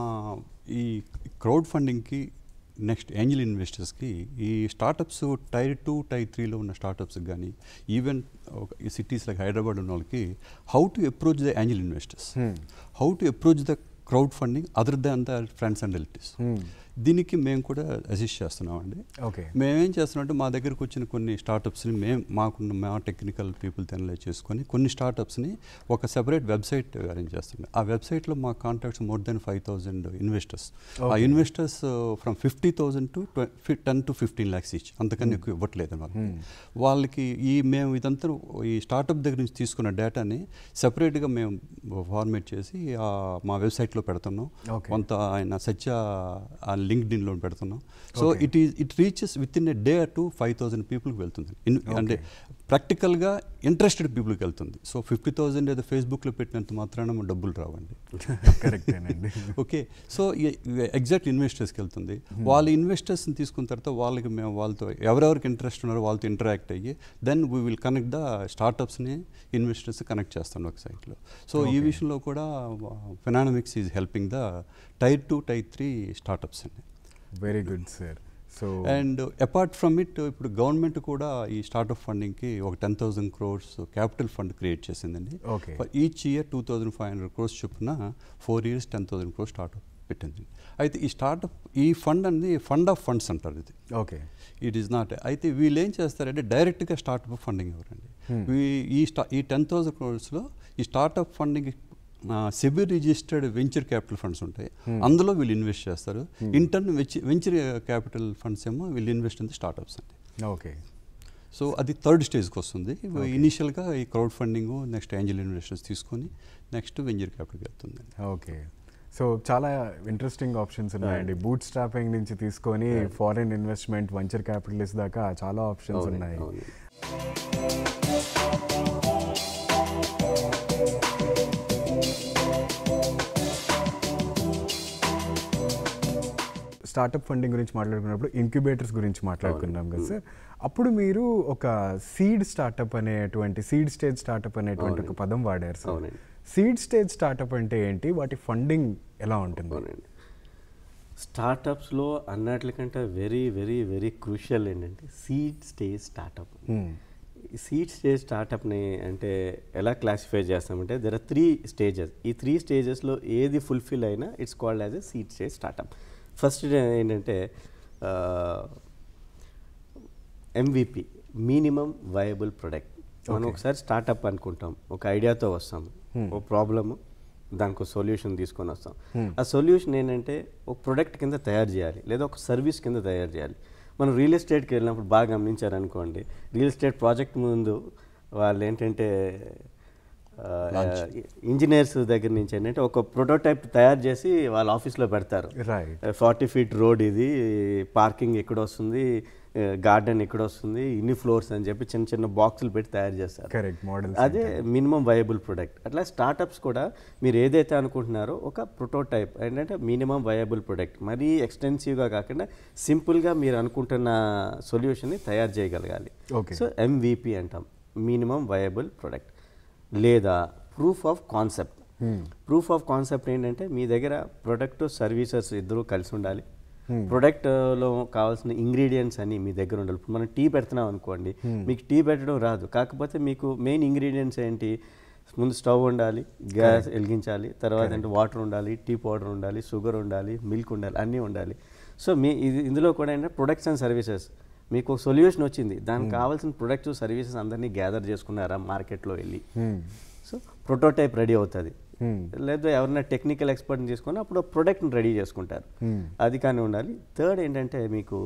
ఈ క్రౌడ్ ఫండింగ్కి నెక్స్ట్ ఏంజల్ ఇన్వెస్టర్స్కి ఈ స్టార్టప్స్ టైర్ టూ టైర్ త్రీలో ఉన్న స్టార్టప్స్కి కానీ ఈవెన్ ఈ సిటీస్ లైక్ హైదరాబాద్ ఉన్న వాళ్ళకి how to approach the angel investors how to approach the crowd funding other than the friends and relatives దీనికి మేము కూడా అసిస్ట్ చేస్తున్నామండి ఓకే మేమేం చేస్తున్నామంటే మా దగ్గరకు వచ్చిన కొన్ని స్టార్టప్స్ని మేము మాకున్న మా టెక్నికల్ పీపుల్ తెనలైజ్ చేసుకొని కొన్ని స్టార్టప్స్ని ఒక సెపరేట్ వెబ్సైట్ అరేంజ్ చేస్తున్నాం ఆ వెబ్సైట్లో మా contacts more than five thousand investors ఆ Okay. Investors from fifty thousand to ten to fifteen lakhs ఇచ్ అంతకన్నా ఎక్కువ ఇవ్వట్లేదు వాళ్ళకి వాళ్ళకి ఈ మేము ఇదంతా ఈ స్టార్టప్ దగ్గర నుంచి తీసుకున్న డేటాని సెపరేట్గా మేము ఫార్మేట్ చేసి ఆ మా వెబ్సైట్లో పెడుతున్నాం Okay. కొంత ఆయన సత్య ఆ లింక్డ్ ఇన్లో పెడుతున్నాం so Okay. It is it reaches within a day to five thousand పీపుల్కి వెళ్తుంది ఇన్- అంటే ప్రాక్టికల్గా ఇంట్రెస్టెడ్ పీపుల్కి వెళ్తుంది సో ఫిఫ్టీ థౌసండ్ ఏదో ఫేస్బుక్లో పెట్టినంత మాత్రాన మన డబ్బులు రావండి కరెక్టేనండి ఓకే సో ఎగ్జాక్ట్ ఇన్వెస్టర్స్కి వెళ్తుంది వాళ్ళ ఇన్వెస్టర్స్ని తీసుకున్న తర్వాత వాళ్ళకి మేము వాళ్ళతో ఎవరెవరికి ఇంట్రెస్ట్ ఉన్నారో వాళ్ళతో ఇంటరాక్ట్ అయ్యి then we will connect the స్టార్టప్స్ని ఇన్వెస్టర్స్ కనెక్ట్ చేస్తాను ఒక సైట్లో సో ఈ Okay. విషయంలో కూడా Finanomics is helping the tier two tier three startups అండి very good sir so and apart from it ఇప్పుడు గవర్నమెంట్ కూడా ఈ స్టార్టప్ ఫండింగ్కి ఒక ten thousand crores capital fund create చేసిందండి Okay. For each year two thousand five hundred crores చొప్పున four years ten thousand crores startup పెట్టింది అయితే ఈ స్టార్టప్ ఈ ఫండ్ అనేది ఫండ్ ఆఫ్ ఫండ్స్ అంటారు ఇది ఓకే ఇట్ ఈస్ నాట్ అయితే వీళ్ళు ఏం చేస్తారంటే డైరెక్ట్గా స్టార్టప్ ఫండింగ్ ఎవరండి వీ- ఈ స్టా ఈ టెన్ థౌసండ్ క్రోర్స్లో ఈ startup funding SEBI registered venture capital funds ఉంటాయి అందులో వీళ్ళు ఇన్వెస్ట్ చేస్తారు ఇంటర్న్ వెంచర్ క్యాపిటల్ ఫండ్స్ ఏమో వీళ్ళు ఇన్వెస్ట్ ఇన్ స్టార్టప్స్ అండి ఓకే సో అది థర్డ్ స్టేజ్కి వస్తుంది ఇనీషియల్గా ఈ crowd funding next angel investors తీసుకొని నెక్స్ట్ వెంచర్ క్యాపిటల్కి వెళ్తుంది ఓకే సో చాలా ఇంట్రెస్టింగ్ ఆప్షన్స్ ఉన్నాయండి బూట్ స్ట్రాపింగ్ నుంచి తీసుకొని ఫారిన్ ఇన్వెస్ట్మెంట్ వెంచర్ క్యాపిటలిస్ట్ దాకా చాలా ఆప్షన్స్ అవునండి, ఉన్నాయి అవునండి. స్టార్టప్ ఫండింగ్ గురించి మాట్లాడుకున్నప్పుడు ఇంక్యుబేటర్స్ గురించి మాట్లాడుకున్నాం కదా సార్ అప్పుడు మీరు ఒక సీడ్ స్టార్టప్ అనేటువంటి సీడ్ స్టేజ్ స్టార్టప్ అనేటువంటి ఒక పదం వాడారు సార్ అవునండి. సీడ్ స్టేజ్ స్టార్టప్ అంటే ఏంటి వాటి ఫండింగ్ ఎలా ఉంటుంది అవునండి స్టార్టప్స్లో అన్నట్లకంటే వెరీ వెరీ వెరీ క్రూషియల్ ఏంటంటే సీడ్ స్టేజ్ స్టార్టప్ Hmm. ఈ సీడ్ స్టేజ్ స్టార్టప్ని అంటే ఎలా క్లాసిఫై చేస్తామంటే దెర్ ఆర్ త్రీ స్టేజెస్ ఈ త్రీ స్టేజెస్లో ఏది ఫుల్ఫిల్ అయినా it's called as a seed stage startup first ఏంటంటే ఎంవిపి మినిమం వయబుల్ ప్రొడక్ట్ మనం Okay. ఒకసారి స్టార్టప్ అనుకుంటాం ఒక ఐడియాతో వస్తాము ఒక ప్రాబ్లము దానికి ఒక సొల్యూషన్ తీసుకొని వస్తాం ఆ సొల్యూషన్ ఏంటంటే ఒక ప్రొడక్ట్ కింద తయారు చేయాలి లేదా ఒక సర్వీస్ కింద తయారు చేయాలి మనం రియల్ ఎస్టేట్కి వెళ్ళినప్పుడు బాగా గమనించారనుకోండి రియల్ ఎస్టేట్ ప్రాజెక్ట్ ముందు వాళ్ళు ఏంటంటే ఇంజనీర్స్ దగ్గర నుంచి ఏంటంటే ఒక ప్రోటోటైప్ తయారు చేసి వాళ్ళ ఆఫీస్లో పెడతారు రైట్ ఫార్టీ ఫీట్ రోడ్ ఇది పార్కింగ్ ఎక్కడ వస్తుంది గార్డెన్ ఇక్కడ వస్తుంది ఇన్ని ఫ్లోర్స్ అని చెప్పి చిన్న చిన్న బాక్సులు పెట్టి తయారు చేస్తారు కరెక్ట్ మోడల్ అదే మినిమం వయబుల్ ప్రొడక్ట్ అట్లా స్టార్టప్స్ కూడా మీరు ఏదైతే అనుకుంటున్నారో ఒక ప్రోటోటైప్ ఏంటంటే మినిమం వయబుల్ ప్రొడక్ట్ మరీ ఎక్స్టెన్సివ్గా కాకుండా సింపుల్గా మీరు అనుకుంటున్న సొల్యూషన్ని తయారు చేయగలగాలి Okay. సో ఎంవిపి అంటాం మినిమం వయబుల్ ప్రొడక్ట్ లేదా proof of concept proof of concept ఏంటంటే మీ దగ్గర ప్రొడక్ట్ సర్వీసెస్ ఇద్దరు కలిసి ఉండాలి ప్రొడక్ట్లో కావాల్సిన ఇంగ్రీడియంట్స్ అన్ని మీ దగ్గర ఉండాలి ఇప్పుడు మనం టీ పెడుతున్నాం అనుకోండి మీకు టీ పెట్టడం రాదు కాకపోతే మీకు మెయిన్ ఇంగ్రీడియంట్స్ ఏంటి ముందు స్టవ్ ఉండాలి గ్యాస్ వెలిగించాలి తర్వాత అంటే వాటర్ ఉండాలి టీ పౌడర్ ఉండాలి షుగర్ ఉండాలి మిల్క్ ఉండాలి అన్నీ ఉండాలి సో మీ ఇది ఇందులో కూడా ఏంటంటే ప్రొడక్ట్స్ అండ్ సర్వీసెస్ మీకు ఒక సొల్యూషన్ వచ్చింది దానికి కావాల్సిన ప్రొడక్ట్స్ సర్వీసెస్ అందరినీ గ్యాదర్ చేసుకున్నారా మార్కెట్లో వెళ్ళి సో ప్రోటోటైప్ రెడీ అవుతుంది లేదా ఎవరైనా టెక్నికల్ ఎక్స్పర్ట్ని తీసుకొని అప్పుడు ప్రొడక్ట్ని రెడీ చేసుకుంటారు అది కానీ ఉండాలి థర్డ్ ఏంటంటే మీకు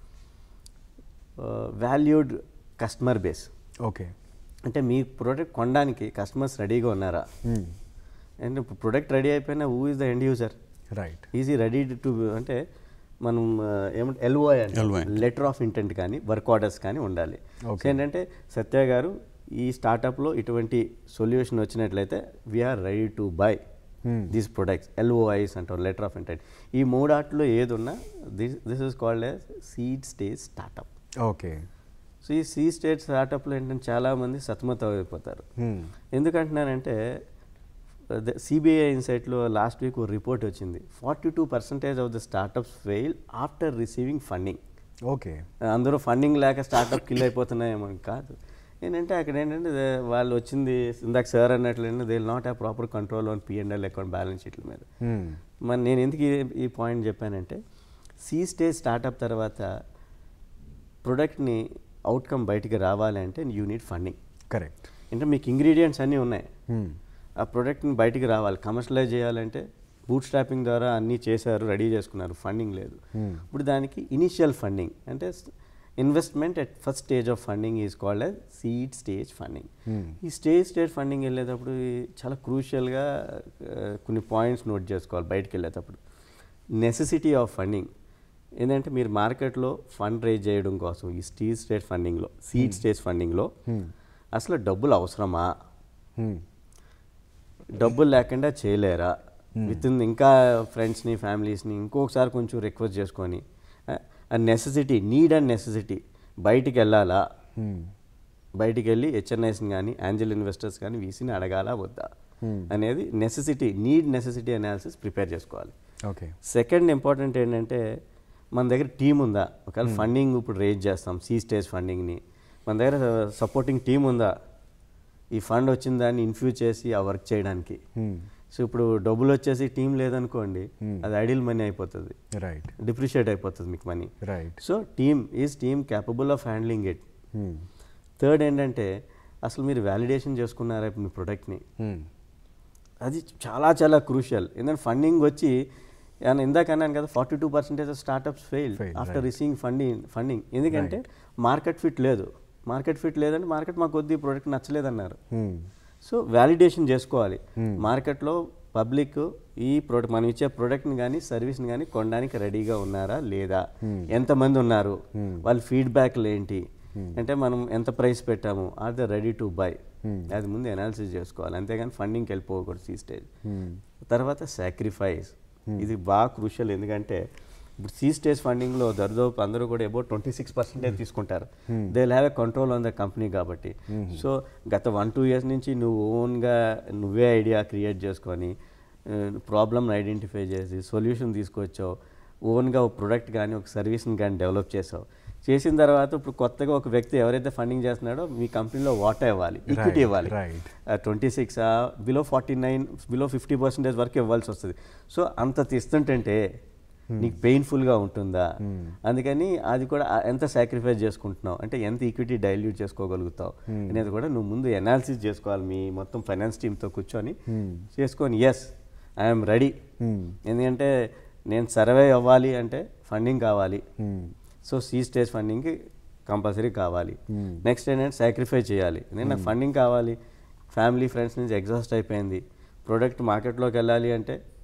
వాల్యూడ్ కస్టమర్ బేస్ ఓకే అంటే మీ ప్రోడక్ట్ కొనడానికి కస్టమర్స్ రెడీగా ఉన్నారా అండ్ ఇప్పుడు ప్రొడక్ట్ రెడీ అయిపోయినా who is the end user right easy ready to అంటే మనం ఆ, ఏమంటే ఎల్ఓఐ అంటే LOI. లెటర్ ఆఫ్ ఇంటెంట్ కానీ వర్క్ ఆర్డర్స్ కానీ ఉండాలి సో ఏంటంటే సత్య గారు ఈ స్టార్టప్లో ఇటువంటి సొల్యూషన్ వచ్చినట్లయితే we're ready to buy these products LOIs అంటాం లెటర్ ఆఫ్ ఇంటెంట్ ఈ మూడాట్లో ఏది ఉన్నా this this is called as seed stage startup okay so ఈ సీ స్టేట్ స్టార్టప్లో ఏంటంటే చాలామంది సతమతం అయిపోతారు ఎందుకంటున్నానంటే సిబిఐ ఇన్సైట్లో లాస్ట్ వీక్ ఒక రిపోర్ట్ వచ్చింది forty two percentage of the startups fail after receiving funding okay అందరూ ఫండింగ్ లేక స్టార్టప్ కిల్ అయిపోతున్నాయేమో కాదు ఏంటంటే అక్కడ ఏంటంటే దే- వాళ్ళు వచ్చింది ఇందాక సార్ అన్నట్లు ఏంటంటే they not have proper control on P and L account balance షీట్ల మీద మరి నేను ఎందుకు ఈ- ఈ పాయింట్ చెప్పానంటే సి స్టేజ్ స్టార్టప్ తర్వాత ప్రొడక్ట్ని అవుట్కమ్ బయటికి రావాలంటే యూనిట్ ఫండింగ్ కరెక్ట్ అంటే మీకు ఇంగ్రీడియంట్స్ అన్నీ ఉన్నాయి ఆ ప్రోడక్ట్ని బయటికి రావాలి కమర్షియలైజ్ చేయాలంటే బూట్ స్ట్రాపింగ్ ద్వారా అన్నీ చేశారు రెడీ చేసుకున్నారు ఫండింగ్ లేదు ఇప్పుడు దానికి ఇనిషియల్ ఫండింగ్ అంటే investment at first stage of funding is called as seed stage funding ఈ స్టేజ్ స్టేజ్ ఫండింగ్ వెళ్ళేటప్పుడు ఈ చాలా క్రూషియల్గా కొన్ని పాయింట్స్ నోట్ చేసుకోవాలి బయటికి వెళ్ళేటప్పుడు నెసెసిటీ ఆఫ్ ఫండింగ్ ఏంటంటే మీరు మార్కెట్లో ఫండ్ రేజ్ చేయడం కోసం ఈ స్టేజ్ స్టేజ్ ఫండింగ్లో సీడ్ స్టేజ్ ఫండింగ్లో అసలు డబ్బులు అవసరమా డబ్బులు లేకుండా చేయలేరా విత్ ఇన్ ఇంకా ఫ్రెండ్స్ని ఫ్యామిలీస్ని ఇంకొకసారి కొంచెం రిక్వెస్ట్ చేసుకొని ఆ నెసెసిటీ నీడ్ అండ్ నెసెసిటీ బయటికి వెళ్ళాలా బయటికి వెళ్ళి హెచ్ఎన్ఐస్ని కానీ యాంజల్ ఇన్వెస్టర్స్ కానీ వీసీని అడగాలా వద్దా అనేది necessity need necessity analysis prepare చేసుకోవాలి ఓకే సెకండ్ ఇంపార్టెంట్ ఏంటంటే మన దగ్గర టీం ఉందా ఒకవేళ ఫండింగ్ ఇప్పుడు రేజ్ చేస్తాం సి స్టేజ్ ఫండింగ్ని మన దగ్గర సపోర్టింగ్ టీం ఉందా ఈ ఫండ్ వచ్చిన దాన్ని ఇన్ఫ్యూజ్ చేసి ఆ వర్క్ చేయడానికి సో ఇప్పుడు డబ్బులు వచ్చేసి టీం లేదనుకోండి అది ఐడియల్ మనీ అయిపోతుంది రైట్ డిప్రిషియేట్ అయిపోతుంది మీకు money right so team is team capable of handling it third ఏంటంటే అసలు మీరు వ్యాలిడేషన్ చేసుకున్నారా ఇప్పుడు మీ ప్రొడక్ట్ని అది చాలా చాలా క్రూషియల్ ఎందుకంటే ఫండింగ్ వచ్చి నేను ఇందాక అన్నాను కదా forty two percentage startups fail Fail, after receiving funding funding ఎందుకంటే మార్కెట్ ఫిట్ లేదు మార్కెట్ ఫిట్ లేదంటే మార్కెట్ మాకు కొద్ది ప్రోడక్ట్ నచ్చలేదన్నారు సో వ్యాలిడేషన్ చేసుకోవాలి మార్కెట్లో పబ్లిక్ ఈ ప్రోడక్ట్ మనం ఇచ్చే ప్రోడక్ట్ని కానీ సర్వీస్ని కానీ కొనడానికి రెడీగా ఉన్నారా లేదా ఎంతమంది ఉన్నారు వాళ్ళ ఫీడ్బ్యాక్లు ఏంటి అంటే మనం ఎంత ప్రైస్ పెట్టాము are the ready to buy అది ముందు అనాలిసిస్ చేసుకోవాలి అంతేగాని ఫండింగ్కి వెళ్ళిపోకూడదు ఈ స్టేజ్ తర్వాత సాక్రిఫైస్ ఇది బాగా క్రూషియల్ ఎందుకంటే ఇప్పుడు సి స్టేజ్ ఫండింగ్లో దరిదాపు అందరూ కూడా అబౌట్ ట్వంటీ సిక్స్ పర్సెంటేజ్ తీసుకుంటారు they have a control on the company కాబట్టి సో గత వన్ టూ ఇయర్స్ నుంచి నువ్వు ఓన్గా నువ్వే ఐడియా క్రియేట్ చేసుకొని ప్రాబ్లమ్ని ఐడెంటిఫై చేసి సొల్యూషన్ తీసుకొచ్చావు ఓన్గా ఒక ప్రొడక్ట్ కానీ ఒక సర్వీస్ని కానీ డెవలప్ చేసావు చేసిన తర్వాత ఇప్పుడు కొత్తగా ఒక వ్యక్తి ఎవరైతే ఫండింగ్ చేస్తున్నాడో మీ కంపెనీలో వాటా ఇవ్వాలి ఈక్విటీ ఇవ్వాలి right. Twenty six below forty nine below fifty percentage వరకు ఇవ్వాల్సి వస్తుంది సో అంత తీస్తుంటే నీకు పెయిన్ఫుల్గా ఉంటుందా అందుకని అది కూడా ఆ- ఎంత సాక్రిఫైస్ చేసుకుంటున్నావు అంటే ఎంత ఈక్విటీ డైల్యూట్ చేసుకోగలుగుతావు అనేది కూడా నువ్వు ముందు ఎనాలిసిస్ చేసుకోవాలి మీ మొత్తం ఫైనాన్స్ టీమ్తో కూర్చొని చేసుకొని ఎస్ ఐఎమ్ రెడీ ఎందుకంటే నేను సర్వే అవ్వాలి అంటే ఫండింగ్ కావాలి సో సి స్టేజ్ ఫండింగ్కి కంపల్సరీ కావాలి నెక్స్ట్ ఏంటంటే సాక్రిఫై చేయాలి నేను నాకు ఫండింగ్ కావాలి ఫ్యామిలీ ఫ్రెండ్స్ నుంచి ఎగ్జాస్ట్ అయిపోయింది ప్రోడక్ట్ మార్కెట్లోకి వెళ్ళాలి అంటే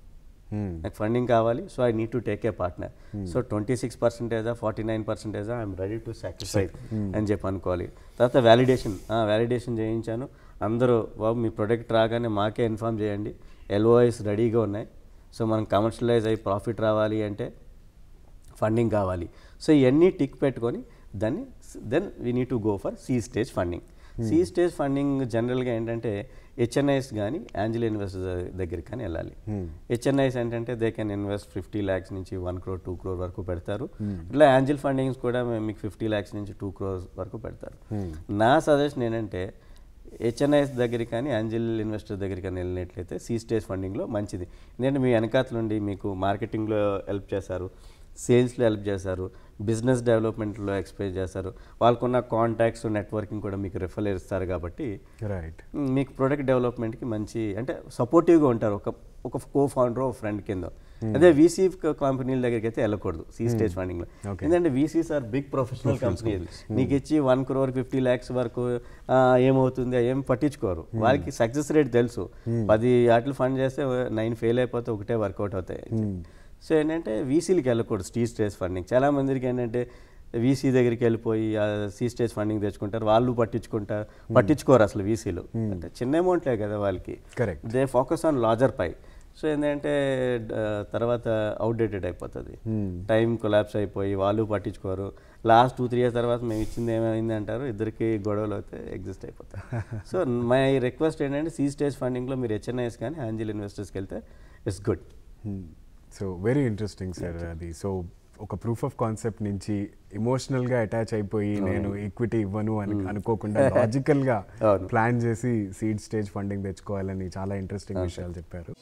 నాకు ఫండింగ్ కావాలి so I need to take a partner so twenty six పర్సెంటేజా ఫార్టీ నైన్ పర్సెంటేజా ఐఎమ్ రెడీ టు సాక్రిఫైస్ అని చెప్పి అనుకోవాలి తర్వాత వ్యాలిడేషన్ వ్యాలిడేషన్ చేయించాను అందరూ బాబు మీ ప్రొడక్ట్ రాగానే మాకే ఇన్ఫామ్ చేయండి ఎల్ఓఐస్ రెడీగా ఉన్నాయి సో మనం కమర్షియలైజ్ అయ్యి ప్రాఫిట్ రావాలి అంటే ఫండింగ్ కావాలి సో ఇవన్నీ టిక్ పెట్టుకొని దాన్ని then we need to go for seed stage funding seed stage funding జనరల్గా ఏంటంటే హెచ్ఎన్ఐస్ కానీ యాంజిల్ ఇన్వెస్టర్స్ దగ్గరికి కానీ వెళ్ళాలి హెచ్ఎన్ఐస్ ఏంటంటే they can invest fifty lakhs నుంచి వన్ క్రోర్ టూ క్రోర్ వరకు పెడతారు ఇట్లా యాంజిల్ ఫండింగ్స్ కూడా మే- మీకు ఫిఫ్టీ ల్యాక్స్ నుంచి టూ క్రోర్స్ వరకు పెడతారు నా సజెషన్ ఏంటంటే హెచ్ఎన్ఐఎస్ దగ్గరికి కానీ యాంజిల్ ఇన్వెస్టర్ దగ్గరికి కానీ వెళ్ళినట్లయితే సి స్టేజ్ ఫండింగ్లో మంచిది ఎందుకంటే మీ వెనకాతల నుండి మీకు మార్కెటింగ్లో హెల్ప్ చేస్తారు సేల్స్లో హెల్ప్ చేస్తారు బిజినెస్ డెవలప్మెంట్లో ఎక్స్ప్లెయిన్ చేస్తారు వాళ్ళకున్న కాంటాక్ట్స్ నెట్వర్కింగ్ కూడా మీకు రిఫర్ ఇస్తారు కాబట్టి రైట్ మ్, మీకు ప్రొడక్ట్ డెవలప్మెంట్కి మంచి అంటే సపోర్టివ్గా ఉంటారు ఒక ఒక కో ఫౌండర్ ఒక ఫ్రెండ్ కింద అదే వీసీ కంపెనీల దగ్గరికి అయితే వెళ్ళకూడదు సి స్టేజ్ ఫండింగ్లో Okay. ఎందుకంటే VCs are big professional companies నీకు ఇచ్చి వన్ క్రోర్ ఫిఫ్టీ ల్యాక్స్ వరకు ఆ, ఏమవుతుంది ఏం పట్టించుకోరు వాళ్ళకి సక్సెస్ రేట్ తెలుసు పది ఆటలు ఫండ్ చేస్తే నైన్ ఫెయిల్ అయిపోతే ఒకటే వర్కౌట్ అవుతాయి సో ఏంటంటే వీసీలకి వెళ్ళకూడదు స్టీ స్టేజ్ ఫండింగ్ చాలా మందికి ఏంటంటే వీసీ దగ్గరికి వెళ్ళిపోయి సి స్టేజ్ ఫండింగ్ తెచ్చుకుంటారు వాళ్ళు పట్టించుకుంటారు పట్టించుకోరు అసలు వీసీలు అంటే చిన్న అమౌంట్లే కదా వాళ్ళకి Correct. They focus on larger pie so ఏంటంటే ఆ, తర్వాత అవుట్డేటెడ్ అయిపోతుంది టైం కొలాప్స్ అయిపోయి వాళ్ళు పట్టించుకోరు లాస్ట్ టూ త్రీ ఇయర్స్ తర్వాత మేము ఇచ్చింది ఏమైంది అంటారు ఇద్దరికి గొడవలు అయితే ఎగ్జిస్ట్ అయిపోతాయి సో మై రిక్వెస్ట్ ఏంటంటే సి స్టేజ్ ఫండింగ్లో మీరు హెచ్ఎన్ఐఎస్ కానీ యాంజిల్ ఇన్వెస్టర్స్కి వెళ్తే it's good so very interesting sir అది సో ఒక ప్రూఫ్ ఆఫ్ కాన్సెప్ట్ నుంచి ఎమోషనల్ గా అటాచ్ అయిపోయి నేను ఈక్విటీ ఇవ్వను అని అనుకోకుండా లాజికల్ గా అవును. ప్లాన్ చేసి సీడ్ స్టేజ్ ఫండింగ్ తెచ్చుకోవాలని చాలా ఇంట్రెస్టింగ్ విషయాలు చెప్పారు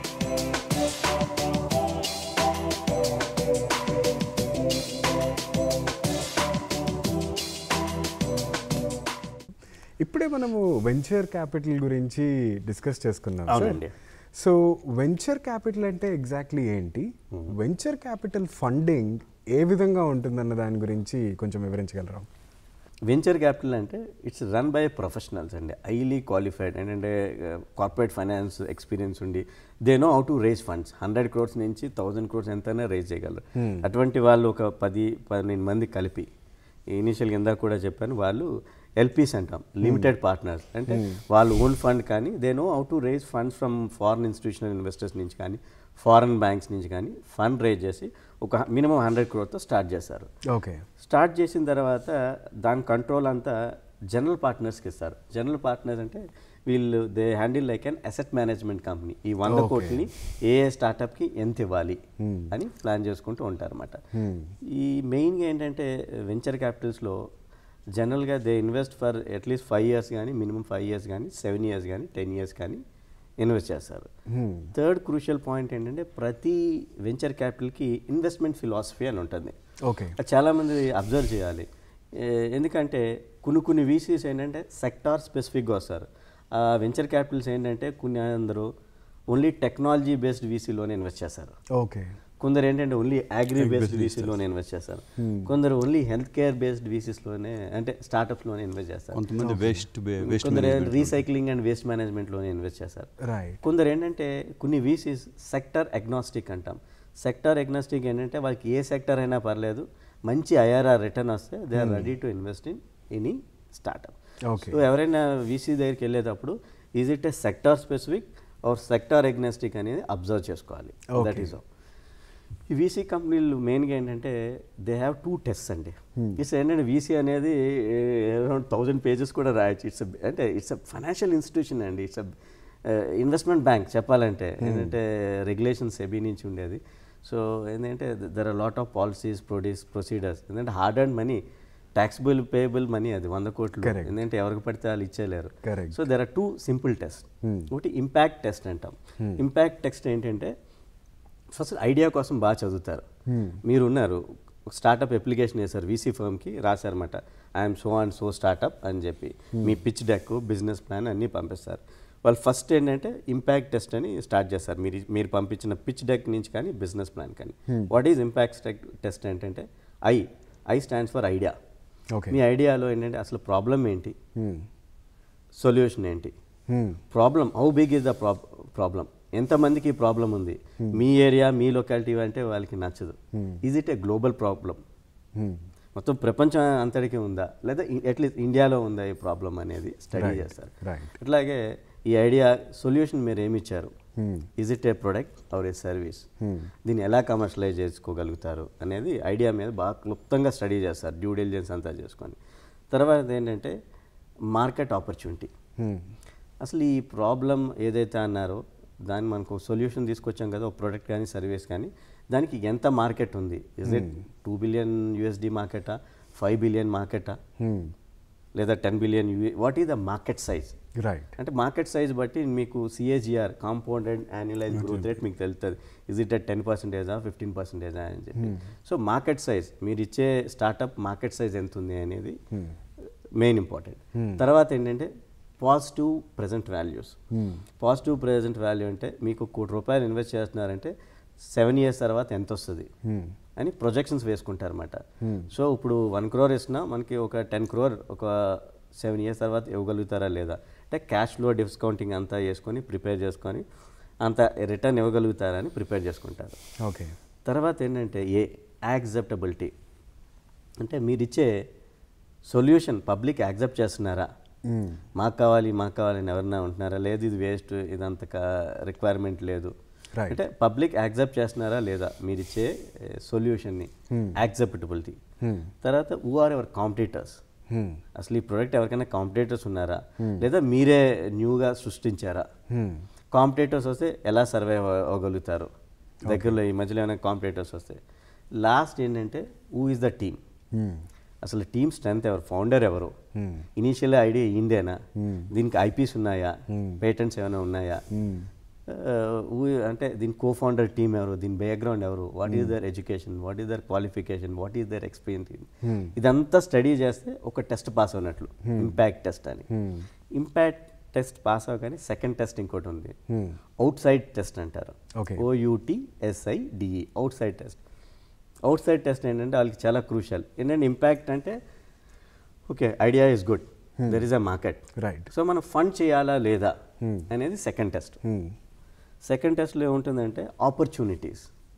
ఇప్పుడే మనము వెంచర్ క్యాపిటల్ గురించి డిస్కస్ చేసుకున్నాం సార్ అవునండి. సో వెంచర్ క్యాపిటల్ అంటే ఎగ్జాక్ట్లీ ఏంటి వెంచర్ క్యాపిటల్ ఫండింగ్ ఏ విధంగా ఉంటుందన్న దాని గురించి కొంచెం వివరించగలరా వెంచర్ క్యాపిటల్ అంటే ఇట్స్ రన్ బై ప్రొఫెషనల్స్ అండి హైలీ క్వాలిఫైడ్ ఏంటంటే కార్పొరేట్ ఫైనాన్స్ ఎక్స్పీరియన్స్ ఉండి they know how to raise funds hundred crores నుంచి థౌజండ్ క్రోర్స్ ఎంతైనా రేజ్ చేయగలరు అటువంటి వాళ్ళు ఒక పది పన్నెండు మంది కలిపి ఇనీషియల్గా ఇందాక కూడా చెప్పాను వాళ్ళు ఎల్పీస్ అంటాం లిమిటెడ్ పార్ట్నర్స్ అంటే వాళ్ళు ఓన్ ఫండ్ కానీ they know how to raise funds from foreign institutional investors నుంచి కానీ ఫారెన్ బ్యాంక్స్ నుంచి కానీ ఫండ్ రేజ్ చేసి ఒక మినిమం హండ్రెడ్ క్రోర్తో స్టార్ట్ చేస్తారు ఓకే స్టార్ట్ చేసిన తర్వాత దాని కంట్రోల్ అంతా జనరల్ పార్ట్నర్స్కి ఇస్తారు జనరల్ పార్ట్నర్స్ అంటే వీళ్ళు they handle like an asset management company ఈ వంద Okay. కోట్లని ఏ ఏ స్టార్టప్కి ఎంత ఇవ్వాలి అని ప్లాన్ చేసుకుంటూ ఉంటారన్నమాట ఈ మెయిన్గా ఏంటంటే వెంచర్ క్యాపిటల్స్లో జనరల్గా they invest for at least five years కానీ మినిమం ఫైవ్ ఇయర్స్ కానీ సెవెన్ ఇయర్స్ కానీ టెన్ ఇయర్స్ కానీ ఇన్వెస్ట్ చేస్తారు థర్డ్ క్రూషియల్ పాయింట్ ఏంటంటే ప్రతి వెంచర్ క్యాపిటల్కి ఇన్వెస్ట్మెంట్ ఫిలాసఫీ అని ఉంటుంది ఓకే అది చాలామంది అబ్జర్వ్ చేయాలి ఏ- ఎందుకంటే కొన్ని కొన్ని వీసీస్ ఏంటంటే సెక్టార్ స్పెసిఫిక్గా వస్తారు ఆ వెంచర్ క్యాపిటల్స్ ఏంటంటే కొన్ని అందరూ ఓన్లీ టెక్నాలజీ బేస్డ్ వీసీలోనే ఇన్వెస్ట్ చేస్తారు ఓకే కొందరు ఏంటంటే ఓన్లీ అగ్రి బేస్డ్ వీసీలోనే ఇన్వెస్ట్ చేస్తారు కొందరు ఓన్లీ హెల్త్ కేర్ బేస్డ్ వీసీస్లోనే అంటే స్టార్టప్స్లోనే ఇన్వెస్ట్ చేస్తారు కొంతమంది వేస్ట్ వేస్ట్ కొందరు రీసైక్లింగ్ అండ్ వేస్ట్ మేనేజ్మెంట్లోనే ఇన్వెస్ట్ చేస్తారు రైట్ కొందరు ఏంటంటే కొన్ని వీసీస్ సెక్టర్ ఎగ్నాస్టిక్ అంటాం సెక్టర్ ఎగ్నాస్టిక్ ఏంటంటే వాళ్ళకి ఏ సెక్టర్ అయినా పర్లేదు మంచి ఐఆర్ఆర్ రిటర్న్ వస్తే they are ready to invest in any startup Okay. సో ఎవరైనా వీసీ దగ్గరికి వెళ్ళేటప్పుడు is it a sector specific or sector agnostic అనేది అబ్జర్వ్ చేసుకోవాలి దట్ Okay. ఈస్ ఆల్ ఈ వీసీ కంపెనీలు మెయిన్గా ఏంటంటే దే హ్యావ్ టూ టెస్ట్స్ అండి ఇట్స్ ఏంటంటే వీసీ అనేది అరౌండ్ థౌజండ్ పేజెస్ కూడా రాయొచ్చు ఇట్స్ అంటే ఇట్స్ అ ఫైనాన్షియల్ ఇన్స్టిట్యూషన్ అండి ఇట్స్ అ ఇన్వెస్ట్మెంట్ బ్యాంక్ చెప్పాలంటే ఏంటంటే రెగ్యులేషన్స్ ఎబీ నుంచి ఉండేది సో ఏంటంటే there are lot of policies produce procedures ఎందుకంటే hard and money taxable payable money అది వంద కోట్లు Correct. ఎందుకంటే ఎవరికి పడితే వాళ్ళు ఇచ్చేయలేరు Correct. So there are two simple test ఒకటి ఇంపాక్ట్ టెస్ట్ అంటాం ఇంపాక్ట్ టెస్ట్ ఏంటంటే ఫస్ట్ ఐడియా కోసం బాగా చదువుతారు మీరు ఉన్నారు స్టార్టప్ అప్లికేషన్ వేశారు వీసీ ఫర్మ్కి రాశారన్నమాట I'm so and so startup అని చెప్పి మీ పిచ్ డెక్ బిజినెస్ ప్లాన్ అన్నీ పంపిస్తారు వాళ్ళు ఫస్ట్ ఏంటంటే ఇంపాక్ట్ టెస్ట్ అని స్టార్ట్ చేస్తారు మీరు మీరు పంపించిన పిచ్ డెక్ నుంచి కానీ బిజినెస్ ప్లాన్ కానీ వాట్ ఈజ్ ఇంపాక్ట్ టెస్ట్ ఏంటంటే I I stands for idea okay మీ ఐడియాలో ఏంటంటే అసలు ప్రాబ్లం ఏంటి సొల్యూషన్ ఏంటి problem how big is the problem ఎంతమందికి ఈ ప్రాబ్లం ఉంది మీ ఏరియా మీ లొకాలిటీ అంటే వాళ్ళకి నచ్చదు is it a global problem మొత్తం ప్రపంచం అంతటికీ ఉందా లేదా అట్లీస్ట్ ఇండియాలో ఉందా ఈ ప్రాబ్లం అనేది స్టడీ Right, చేస్తారు right. అట్లాగే ఈ ఐడియా సొల్యూషన్ మీరు ఏమి ఇచ్చారు is it a product or a service దీన్ని ఎలా కమర్షియలైజ్ చేసుకోగలుగుతారు అనేది ఐడియా మీద బాగా క్లుప్తంగా స్టడీ చేస్తారు డ్యూ డిలిజెన్స్ అంతా చేసుకొని తర్వాత ఏంటంటే మార్కెట్ ఆపర్చునిటీ అసలు ఈ ప్రాబ్లం ఏదైతే అన్నారో దాన్ని మనకు సొల్యూషన్ తీసుకొచ్చాం కదా ఒక ప్రోడక్ట్ కానీ సర్వీస్ కానీ దానికి ఎంత మార్కెట్ ఉంది is it two billion USD మార్కెటా ఫైవ్ బిలియన్ మార్కెటా లేదా టెన్ బిలియన్ యూఏ what is the market size right అంటే మార్కెట్ సైజ్ బట్టి మీకు CAGR compounded annualise growth rate మీకు తెలుస్తుంది ఇజ్ ఇట్ టెన్ పర్సెంటేజా ఫిఫ్టీన్ పర్సెంటేజా అని చెప్పి సో మార్కెట్ సైజ్ మీరు ఇచ్చే స్టార్టప్ మార్కెట్ సైజ్ ఎంత ఉంది అనేది మెయిన్ ఇంపార్టెంట్ తర్వాత ఏంటంటే positive present values positive present value అంటే మీకు కోటి రూపాయలు ఇన్వెస్ట్ చేస్తున్నారంటే సెవెన్ ఇయర్స్ తర్వాత ఎంత వస్తుంది అని ప్రొజెక్షన్స్ వేసుకుంటారన్నమాట సో ఇప్పుడు వన్ క్రోర్ ఇస్తున్నా మనకి ఒక టెన్ క్రోర్ ఒక సెవెన్ ఇయర్స్ తర్వాత ఇవ్వగలుగుతారా లేదా అంటే క్యాష్ ఫ్లో డిస్కౌంటింగ్ అంతా చేసుకొని ప్రిపేర్ చేసుకొని అంత రిటర్న్ ఇవ్వగలుగుతారా అని ప్రిపేర్ చేసుకుంటారు ఓకే తర్వాత ఏంటంటే ఏ యాక్సెప్టబిలిటీ అంటే మీరు ఇచ్చే సొల్యూషన్ పబ్లిక్ యాక్సెప్ట్ చేస్తున్నారా మాకు కావాలి మాకు కావాలి అని ఎవరన్నా ఉంటున్నారా లేదు ఇది వేస్ట్ ఇదంత రిక్వైర్మెంట్ లేదు Right. అంటే పబ్లిక్ యాక్సెప్ట్ చేస్తున్నారా లేదా మీరు ఇచ్చే సొల్యూషన్ని యాక్సెప్టబిలిటీ తర్వాత హూ ఆర్ ఎవర్ కాంపిటీటర్స్ అసలు ఈ ప్రోడక్ట్ ఎవరికైనా కాంపిటేటర్స్ ఉన్నారా లేదా మీరే న్యూగా సృష్టించారా కాంపిటేటర్స్ వస్తే ఎలా సర్వైవ్ అవ్వగలుగుతారు దగ్గరలో ఈ మధ్యలో ఏమైనా కాంపిటేటర్స్ వస్తే లాస్ట్ ఏంటంటే హూ ఇస్ ద టీమ్ అసలు టీమ్ స్ట్రెంత్ ఎవరు ఫౌండర్ ఎవరు ఇనీషియల్ ఐడియా ఇందేనా దీనికి ఐపీస్ ఉన్నాయా పేటెంట్స్ ఏమైనా ఉన్నాయా Uh, who- అంటే దీని కో ఫౌండర్ టీమ్ ఎవరు దీని బ్యాక్గ్రౌండ్ ఎవరు what is their education what is their qualification what is their experience ఇదంతా స్టడీ చేస్తే ఒక టెస్ట్ పాస్ అవునట్లు ఇంపాక్ట్ టెస్ట్ అని ఇంపాక్ట్ టెస్ట్ పాస్ అవగానే సెకండ్ టెస్ట్ ఇంకోటి ఉంది అవుట్ సైడ్ టెస్ట్ అంటారు Okay. O U T S I D E outside test outside test ఏంటంటే వాళ్ళకి చాలా క్రూషియల్ ఏంటంటే ఇంపాక్ట్ అంటే okay idea is good there is a market right so మనం ఫండ్ చేయాలా లేదా అనేది సెకండ్ టెస్ట్ సెకండ్ టెస్ట్లో ఏముంటుందంటే ఆపర్చునిటీస్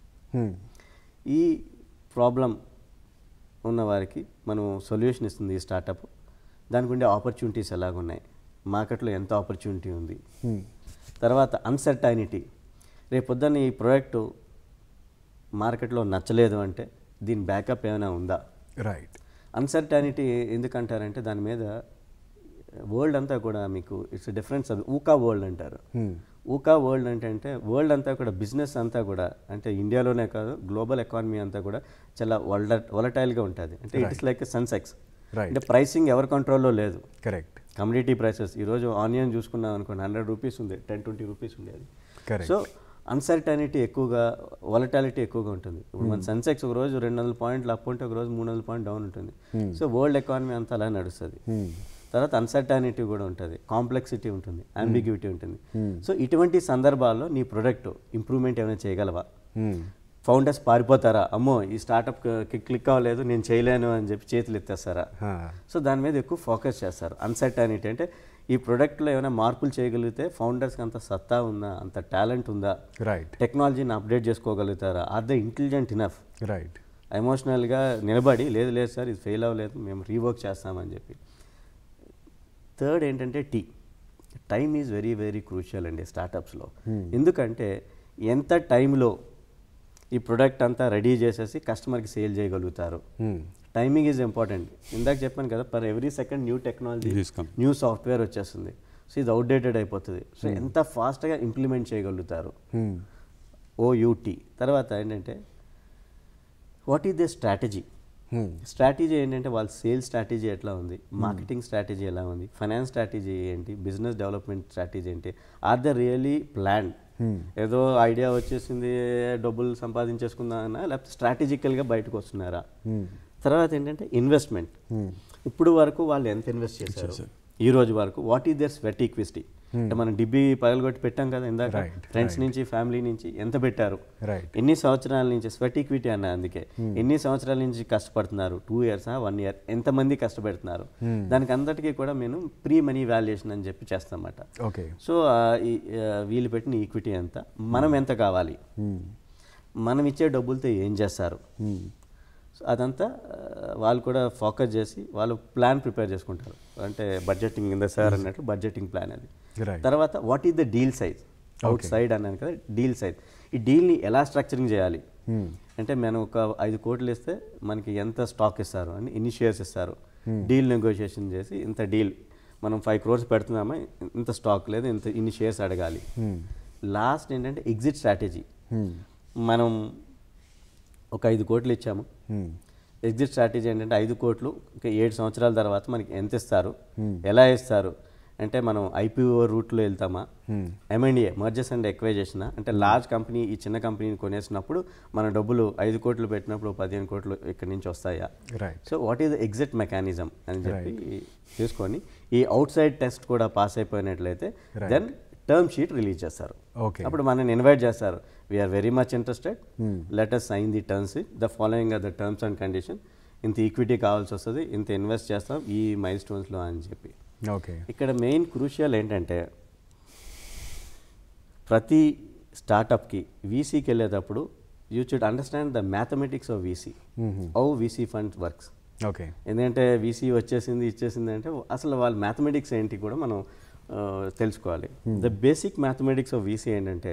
ఈ ప్రాబ్లం ఉన్న వారికి మనం సొల్యూషన్ ఇస్తుంది ఈ స్టార్టప్ దానికి ఉండే ఆపర్చునిటీస్ ఎలాగున్నాయి మార్కెట్లో ఎంత ఆపర్చునిటీ ఉంది తర్వాత అన్సర్టైనిటీ రేపు పొద్దున్న ఈ ప్రోడక్ట్ మార్కెట్లో నచ్చలేదు అంటే దీని బ్యాకప్ ఏమైనా ఉందా రైట్ అన్సర్టానిటీ ఎందుకంటారంటే దాని మీద వరల్డ్ అంతా కూడా మీకు ఇట్స్ డిఫరెన్స్ అది ఊకా వరల్డ్ అంటారు ఊకా వరల్డ్ అంటే అంటే వరల్డ్ అంతా కూడా బిజినెస్ అంతా కూడా అంటే ఇండియాలోనే కాదు గ్లోబల్ ఎకానమీ అంతా కూడా చాలా వల్డ వలటైల్గా ఉంటుంది అంటే it is like Sensex Right. అంటే ప్రైసింగ్ ఎవరి కంట్రోల్లో లేదు కరెక్ట్ కమ్యూనిటీ ప్రైసెస్ ఈరోజు ఆనియన్ చూసుకున్నాం అనుకోండి హండ్రెడ్ రూపీస్ ఉంది టెన్ ట్వంటీ రూపీస్ ఉండేది Correct. సో అన్సర్టనిటీ ఎక్కువగా వలటాలిటీ ఎక్కువగా ఉంటుంది ఇప్పుడు మన సెన్సెక్స్ ఒక రోజు రెండు వందల పాయింట్లు అప్ ఉంటే ఒక రోజు మూడు వందల పాయింట్ డౌన్ ఉంటుంది సో వరల్డ్ ఎకానమీ అంతా అలా నడుస్తుంది తర్వాత అన్సర్టానిటీ కూడా ఉంటుంది కాంప్లెక్సిటీ ఉంటుంది అంబిగ్యూటీ ఉంటుంది సో ఇటువంటి సందర్భాల్లో నీ ప్రొడక్ట్ ఇంప్రూవ్మెంట్ ఏమైనా చేయగలవా ఫౌండర్స్ పారిపోతారా అమ్మో ఈ స్టార్టప్ క్లిక్ అవ్వలేదు నేను చేయలేను అని చెప్పి చేతులు ఎత్తేస్తారా సో దాని మీద ఎక్కువ ఫోకస్ చేస్తారు అన్సర్టనిటీ అంటే ఈ ప్రోడక్ట్లో ఏమైనా మార్పులు చేయగలిగితే ఫౌండర్స్కి అంత సత్తా ఉందా అంత టాలెంట్ ఉందా రైట్ టెక్నాలజీని అప్డేట్ చేసుకోగలుగుతారా are the intelligent enough right ఎమోషనల్గా నిలబడి లేదు లేదు సార్ ఇది ఫెయిల్ అవ్వలేదు మేము రీవర్క్ చేస్తామని చెప్పి థర్డ్ ఏంటంటే the time is very very crucial అండి స్టార్టప్స్లో ఎందుకంటే ఎంత టైంలో ఈ ప్రొడక్ట్ అంతా రెడీ చేసేసి కస్టమర్కి సేల్ చేయగలుగుతారు టైమింగ్ ఈజ్ ఇంపార్టెంట్ ఇందాక చెప్పాను కదా per every second new technology Yes, come. New software వచ్చేస్తుంది సో ఇది అవుట్డేటెడ్ అయిపోతుంది సో ఎంత ఫాస్ట్గా ఇంప్లిమెంట్ చేయగలుగుతారు ఓయూటీ తర్వాత ఏంటంటే what is the strategy strategy ఏంటంటే వాళ్ళ సేల్స్ స్ట్రాటజీ ఎట్లా ఉంది మార్కెటింగ్ స్ట్రాటజీ ఎలా ఉంది ఫైనాన్స్ స్ట్రాటజీ ఏంటి బిజినెస్ డెవలప్మెంట్ స్ట్రాటజీ ఏంటి ఆర్ ద రియలీ ప్లాన్ ఏదో ఐడియా వచ్చేసింది డబ్బులు సంపాదించేసుకుందామన్నా లేకపోతే స్ట్రాటజికల్గా బయటకు వస్తున్నారా తర్వాత ఏంటంటే ఇన్వెస్ట్మెంట్ ఇప్పుడు వరకు వాళ్ళు ఎంత ఇన్వెస్ట్ చేశారు ఈ రోజు వరకు what is their sweat equity అంటే మనం డిబ్బి పగలగొట్టి పెట్టాం కదా ఇందాక Right, ఫ్రెండ్స్ నుంచి ఫ్యామిలీ నుంచి ఎంత పెట్టారు రైట్ ఎన్ని సంవత్సరాల నుంచి స్వెట్ ఈక్విటీ అన్న అందుకే ఎన్ని సంవత్సరాల నుంచి కష్టపడుతున్నారు టూ ఇయర్స్ వన్ ఇయర్ ఎంతమంది కష్టపెడుతున్నారు దానికి అందరికీ కూడా మేము ప్రీ మనీ వాల్యుయేషన్ అని చెప్పి చేస్తామన్నమాట ఓకే సో ఆ, ఈ, ఆ, వీళ్ళు పెట్టిన ఈక్విటీ ఎంత మనం ఎంత కావాలి మనం ఇచ్చే డబ్బులతో ఏం చేస్తారు సో అదంతా ఆ, వాళ్ళు కూడా ఫోకస్ చేసి వాళ్ళు ప్లాన్ ప్రిపేర్ చేసుకుంటారు అంటే బడ్జెటింగ్ ఇంద సార్ అన్నట్లు బడ్జెటింగ్ ప్లాన్ అది Right. తర్వాత what is the deal size outside అన్నాను కదా డీల్ సైజ్ ఈ డీల్ని ఎలా స్ట్రక్చరింగ్ చేయాలి అంటే మనం ఒక ఐదు కోట్లు ఇస్తే మనకి ఎంత స్టాక్ ఇస్తారు అని ఇన్ని షేర్స్ ఇస్తారు డీల్ నెగోషియేషన్ చేసి ఇంత డీల్ మనం ఫైవ్ క్రోర్స్ పెడుతున్నామా ఇంత స్టాక్ లేదు ఇంత ఇన్ని షేర్స్ అడగాలి లాస్ట్ ఏంటంటే ఎగ్జిట్ స్ట్రాటజీ మనం ఒక ఐదు కోట్లు ఇచ్చాము ఎగ్జిట్ స్ట్రాటజీ ఏంటంటే ఐదు కోట్లు ఇంకా ఏడు సంవత్సరాల తర్వాత మనకి ఎంత ఇస్తారు ఎలా ఇస్తారు అంటే మనం ఐపీఓ రూట్లో వెళ్తామా ఎంఎండిఏ మర్జెస్ అండ్ ఎక్వైజేషన్ అంటే లార్జ్ కంపెనీ ఈ చిన్న కంపెనీని కొనేసినప్పుడు మన డబ్బులు ఐదు కోట్లు పెట్టినప్పుడు పదిహేను కోట్లు ఇక్కడి నుంచి వస్తాయా right so what is the exit mechanism అని చెప్పి చూసుకొని ఈ అవుట్ సైడ్ టెస్ట్ కూడా పాస్ అయిపోయినట్లయితే దెన్ టర్మ్ షీట్ రిలీజ్ చేస్తారు ఓకే అప్పుడు మనల్ని ఇన్వైట్ చేస్తారు we are very much interested let us sign the terms the following are the terms and condition ఇంత ఈక్విటీ కావాల్సి వస్తుంది ఇంత ఇన్వెస్ట్ చేస్తాం ఈ మైల్ స్టోన్స్లో అని చెప్పి ఓకే ఇక్కడ మెయిన్ క్రూషియల్ ఏంటంటే ప్రతి స్టార్టప్కి వీసీకి వెళ్ళేటప్పుడు you should understand the mathematics of VC how VC funds works okay ఎందుకంటే వీసీ వచ్చేసింది ఇచ్చేసింది అంటే అసలు వాళ్ళ మ్యాథమెటిక్స్ ఏంటి కూడా మనం ఆ, తెలుసుకోవాలి the basic mathematics of VC ఏంటంటే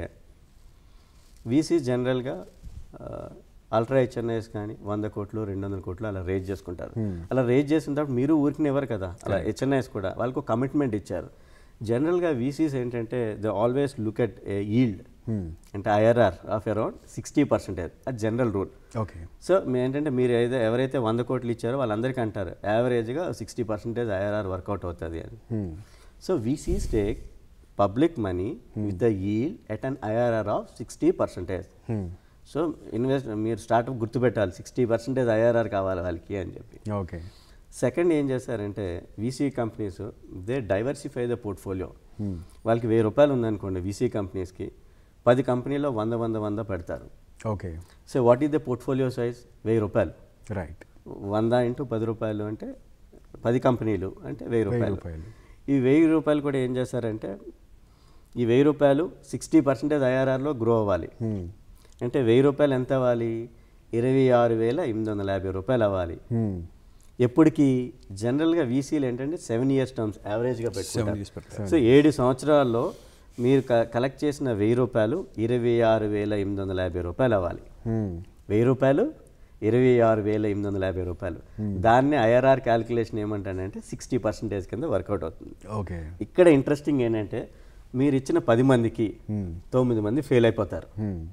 వీసీ జనరల్గా అల్ట్రా హెచ్ఎన్ఐఎస్ కానీ వంద కోట్లు రెండు వందల కోట్లు అలా రేజ్ చేసుకుంటారు అలా రేజ్ చేసిన తర్వాత మీరు ఊరికి ఎవరు కదా అలా హెచ్ఎన్ఐఎస్ కూడా వాళ్ళకు కమిట్మెంట్ ఇచ్చారు జనరల్గా వీసీస్ ఏంటంటే the always look at yield అంటే IRR of around sixty percentage అది జనరల్ రూల్ ఓకే సో మీ ఏంటంటే మీరు ఏదో ఎవరైతే వంద కోట్లు ఇచ్చారో వాళ్ళందరికీ అంటారు యావరేజ్గా సిక్స్టీ పర్సెంటేజ్ ఐఆర్ఆర్ వర్కౌట్ అవుతుంది అని so VCs take public money with the yield at an IRR of sixty percentage so invest మీరు స్టార్ట్అప్ గుర్తుపెట్టాలి సిక్స్టీ పర్సెంటేజ్ ఐఆర్ఆర్ కావాలి వాళ్ళకి అని చెప్పి ఓకే సెకండ్ ఏం చేస్తారంటే VC companies they diversify the portfolio వాళ్ళకి వెయ్యి రూపాయలు ఉందనుకోండి వీసీ కంపెనీస్కి పది కంపెనీలో వంద వంద వంద పెడతారు okay so what is the portfolio size వెయ్యి రూపాయలు రైట్ వంద ఇంటూ పది రూపాయలు అంటే పది కంపెనీలు అంటే వెయ్యి రూపాయలు రూపాయలు. ఈ వెయ్యి రూపాయలు కూడా ఏం చేస్తారంటే ఈ వెయ్యి రూపాయలు సిక్స్టీ పర్సెంటేజ్ ఐఆర్ఆర్లో గ్రో అవ్వాలి అంటే వెయ్యి రూపాయలు ఎంత అవ్వాలి ఇరవై ఆరు వేల ఎనిమిది వందల యాభై రూపాయలు అవ్వాలి ఎప్పటికి జనరల్గా వీసీలు ఏంటంటే సెవెన్ ఇయర్స్ టర్మ్స్ యావరేజ్గా years పెట్టుకుంటారు సో ఏడు సంవత్సరాల్లో మీరు క- కలెక్ట్ చేసిన వెయ్యి రూపాయలు ఇరవై ఆరు వేల ఎనిమిది వందల యాభై రూపాయలు అవ్వాలి వెయ్యి రూపాయలు ఇరవై ఆరు వేల ఎనిమిది వందల యాభై రూపాయలు దాన్ని ఐఆర్ఆర్ క్యాలిక్యులేషన్ ఏమంటానంటే సిక్స్టీ పర్సెంటేజ్ కింద వర్కౌట్ అవుతుంది ఓకే ఇక్కడ ఇంట్రెస్టింగ్ ఏంటంటే మీరు ఇచ్చిన పది మందికి తొమ్మిది మంది ఫెయిల్ అయిపోతారు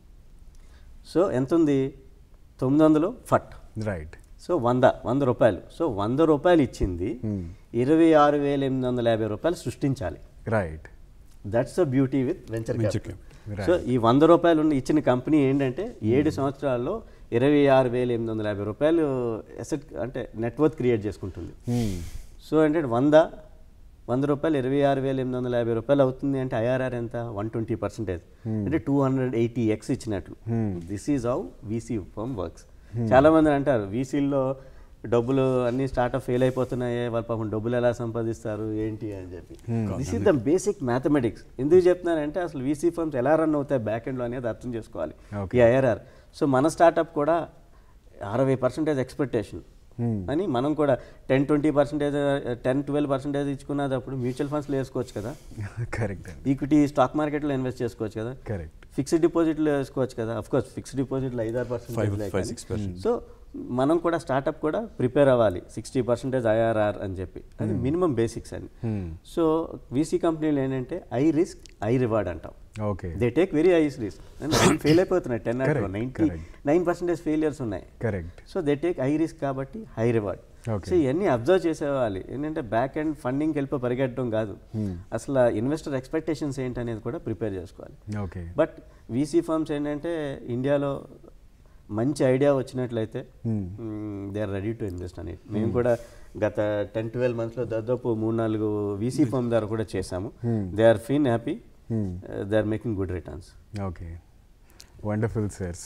సో ఎంత ఉంది తొమ్మిది వందలు ఫట్ రైట్ సో వంద వంద రూపాయలు సో వంద రూపాయలు ఇచ్చింది ఇరవై ఆరు వేల ఎనిమిది వందల యాభై రూపాయలు సృష్టించాలి right that's the beauty with venture Venture capital so ఈ వంద రూపాయలు ఉన్న ఇచ్చిన కంపెనీ ఏంటంటే ఏడు సంవత్సరాల్లో ఇరవై ఆరు వేల ఎనిమిది వందల యాభై రూపాయలు అసెట్ అంటే నెట్వర్క్ క్రియేట్ చేసుకుంటుంది సో అంటే వంద వంద రూపాయలు ఇరవై ఆరు వేల ఎనిమిది వందల యాభై రూపాయలు అవుతుంది అంటే ఐఆర్ఆర్ ఎంత వన్ ట్వంటీ పర్సెంటేజ్ అంటే టూ హండ్రెడ్ ఎయిటీ ఎక్స్ ఇచ్చినట్లు this is how VC firm works చాలా మంది అంటారు వీసీల్లో డబ్బులు అన్ని స్టార్ట్అప్ ఫెయిల్ అయిపోతున్నాయి వాళ్ళ పాపం డబ్బులు ఎలా సంపాదిస్తారు ఏంటి అని చెప్పి this is the basic mathematics ఎందుకు చెప్తున్నారంటే అసలు వీసీ ఫర్మ్స్ ఎలా రన్ అవుతాయి బ్యాక్ ఎండ్లో అనేది అర్థం చేసుకోవాలి ఈ ఐఆర్ఆర్ సో మన స్టార్ట్అప్ కూడా అరవై పర్సెంటేజ్ ఎక్స్పెక్టేషన్ అని మనం కూడా ten twenty percentage ten twelve percentage ఇచ్చుకున్నప్పుడు మ్యూచువల్ ఫండ్స్లో వేసుకోవచ్చు కదా కరెక్ట్ అండి ఈక్విటీ స్టాక్ మార్కెట్లో ఇన్వెస్ట్ చేసుకోవచ్చు కదా కరెక్ట్ ఫిక్స్డ్ డిపాజిట్లో వేసుకోవచ్చు కదా అఫ్ కోర్స్ ఫిక్స్డ్ డిపాజిట్లో ఐదారు Five- five, percent six percent. So మనం కూడా స్టార్ట్అప్ కూడా ప్రిపేర్ అవ్వాలి సిక్స్టీ పర్సెంట్ ఐఆర్ఆర్ అని చెప్పి అది మినిమం బేసిక్స్ అని సో వీసీ కంపెనీలు ఏంటంటే ఐ రిస్క్ ఐ రివార్డ్ అంటాం okay they take very high risk fail అయిపోతున్నాయి ten Correct, ninety correct. Nine percentage failures ఉన్నాయి correct so they take high risk కాబట్టి high reward Okay. So ఇవన్నీ observe చేసేవాలి ఏంటంటే back and ఫండింగ్కి వెళ్ళిపో పరిగెట్టడం కాదు అసలు ఇన్వెస్టర్ ఎక్స్పెక్టేషన్స్ ఏంటి అనేది కూడా ప్రిపేర్ చేసుకోవాలి ఓకే బట్ వీసీ ఫర్మ్స్ ఏంటంటే ఇండియాలో మంచి ఐడియా వచ్చినట్లయితే they are ready to invest అని మేము కూడా గత టెన్ ట్వెల్వ్ మంత్స్లో దాదాపు మూడు నాలుగు వీసీ ఫామ్ ద్వారా కూడా చేశాము they are fine happy they are making good returns okay wonderful sir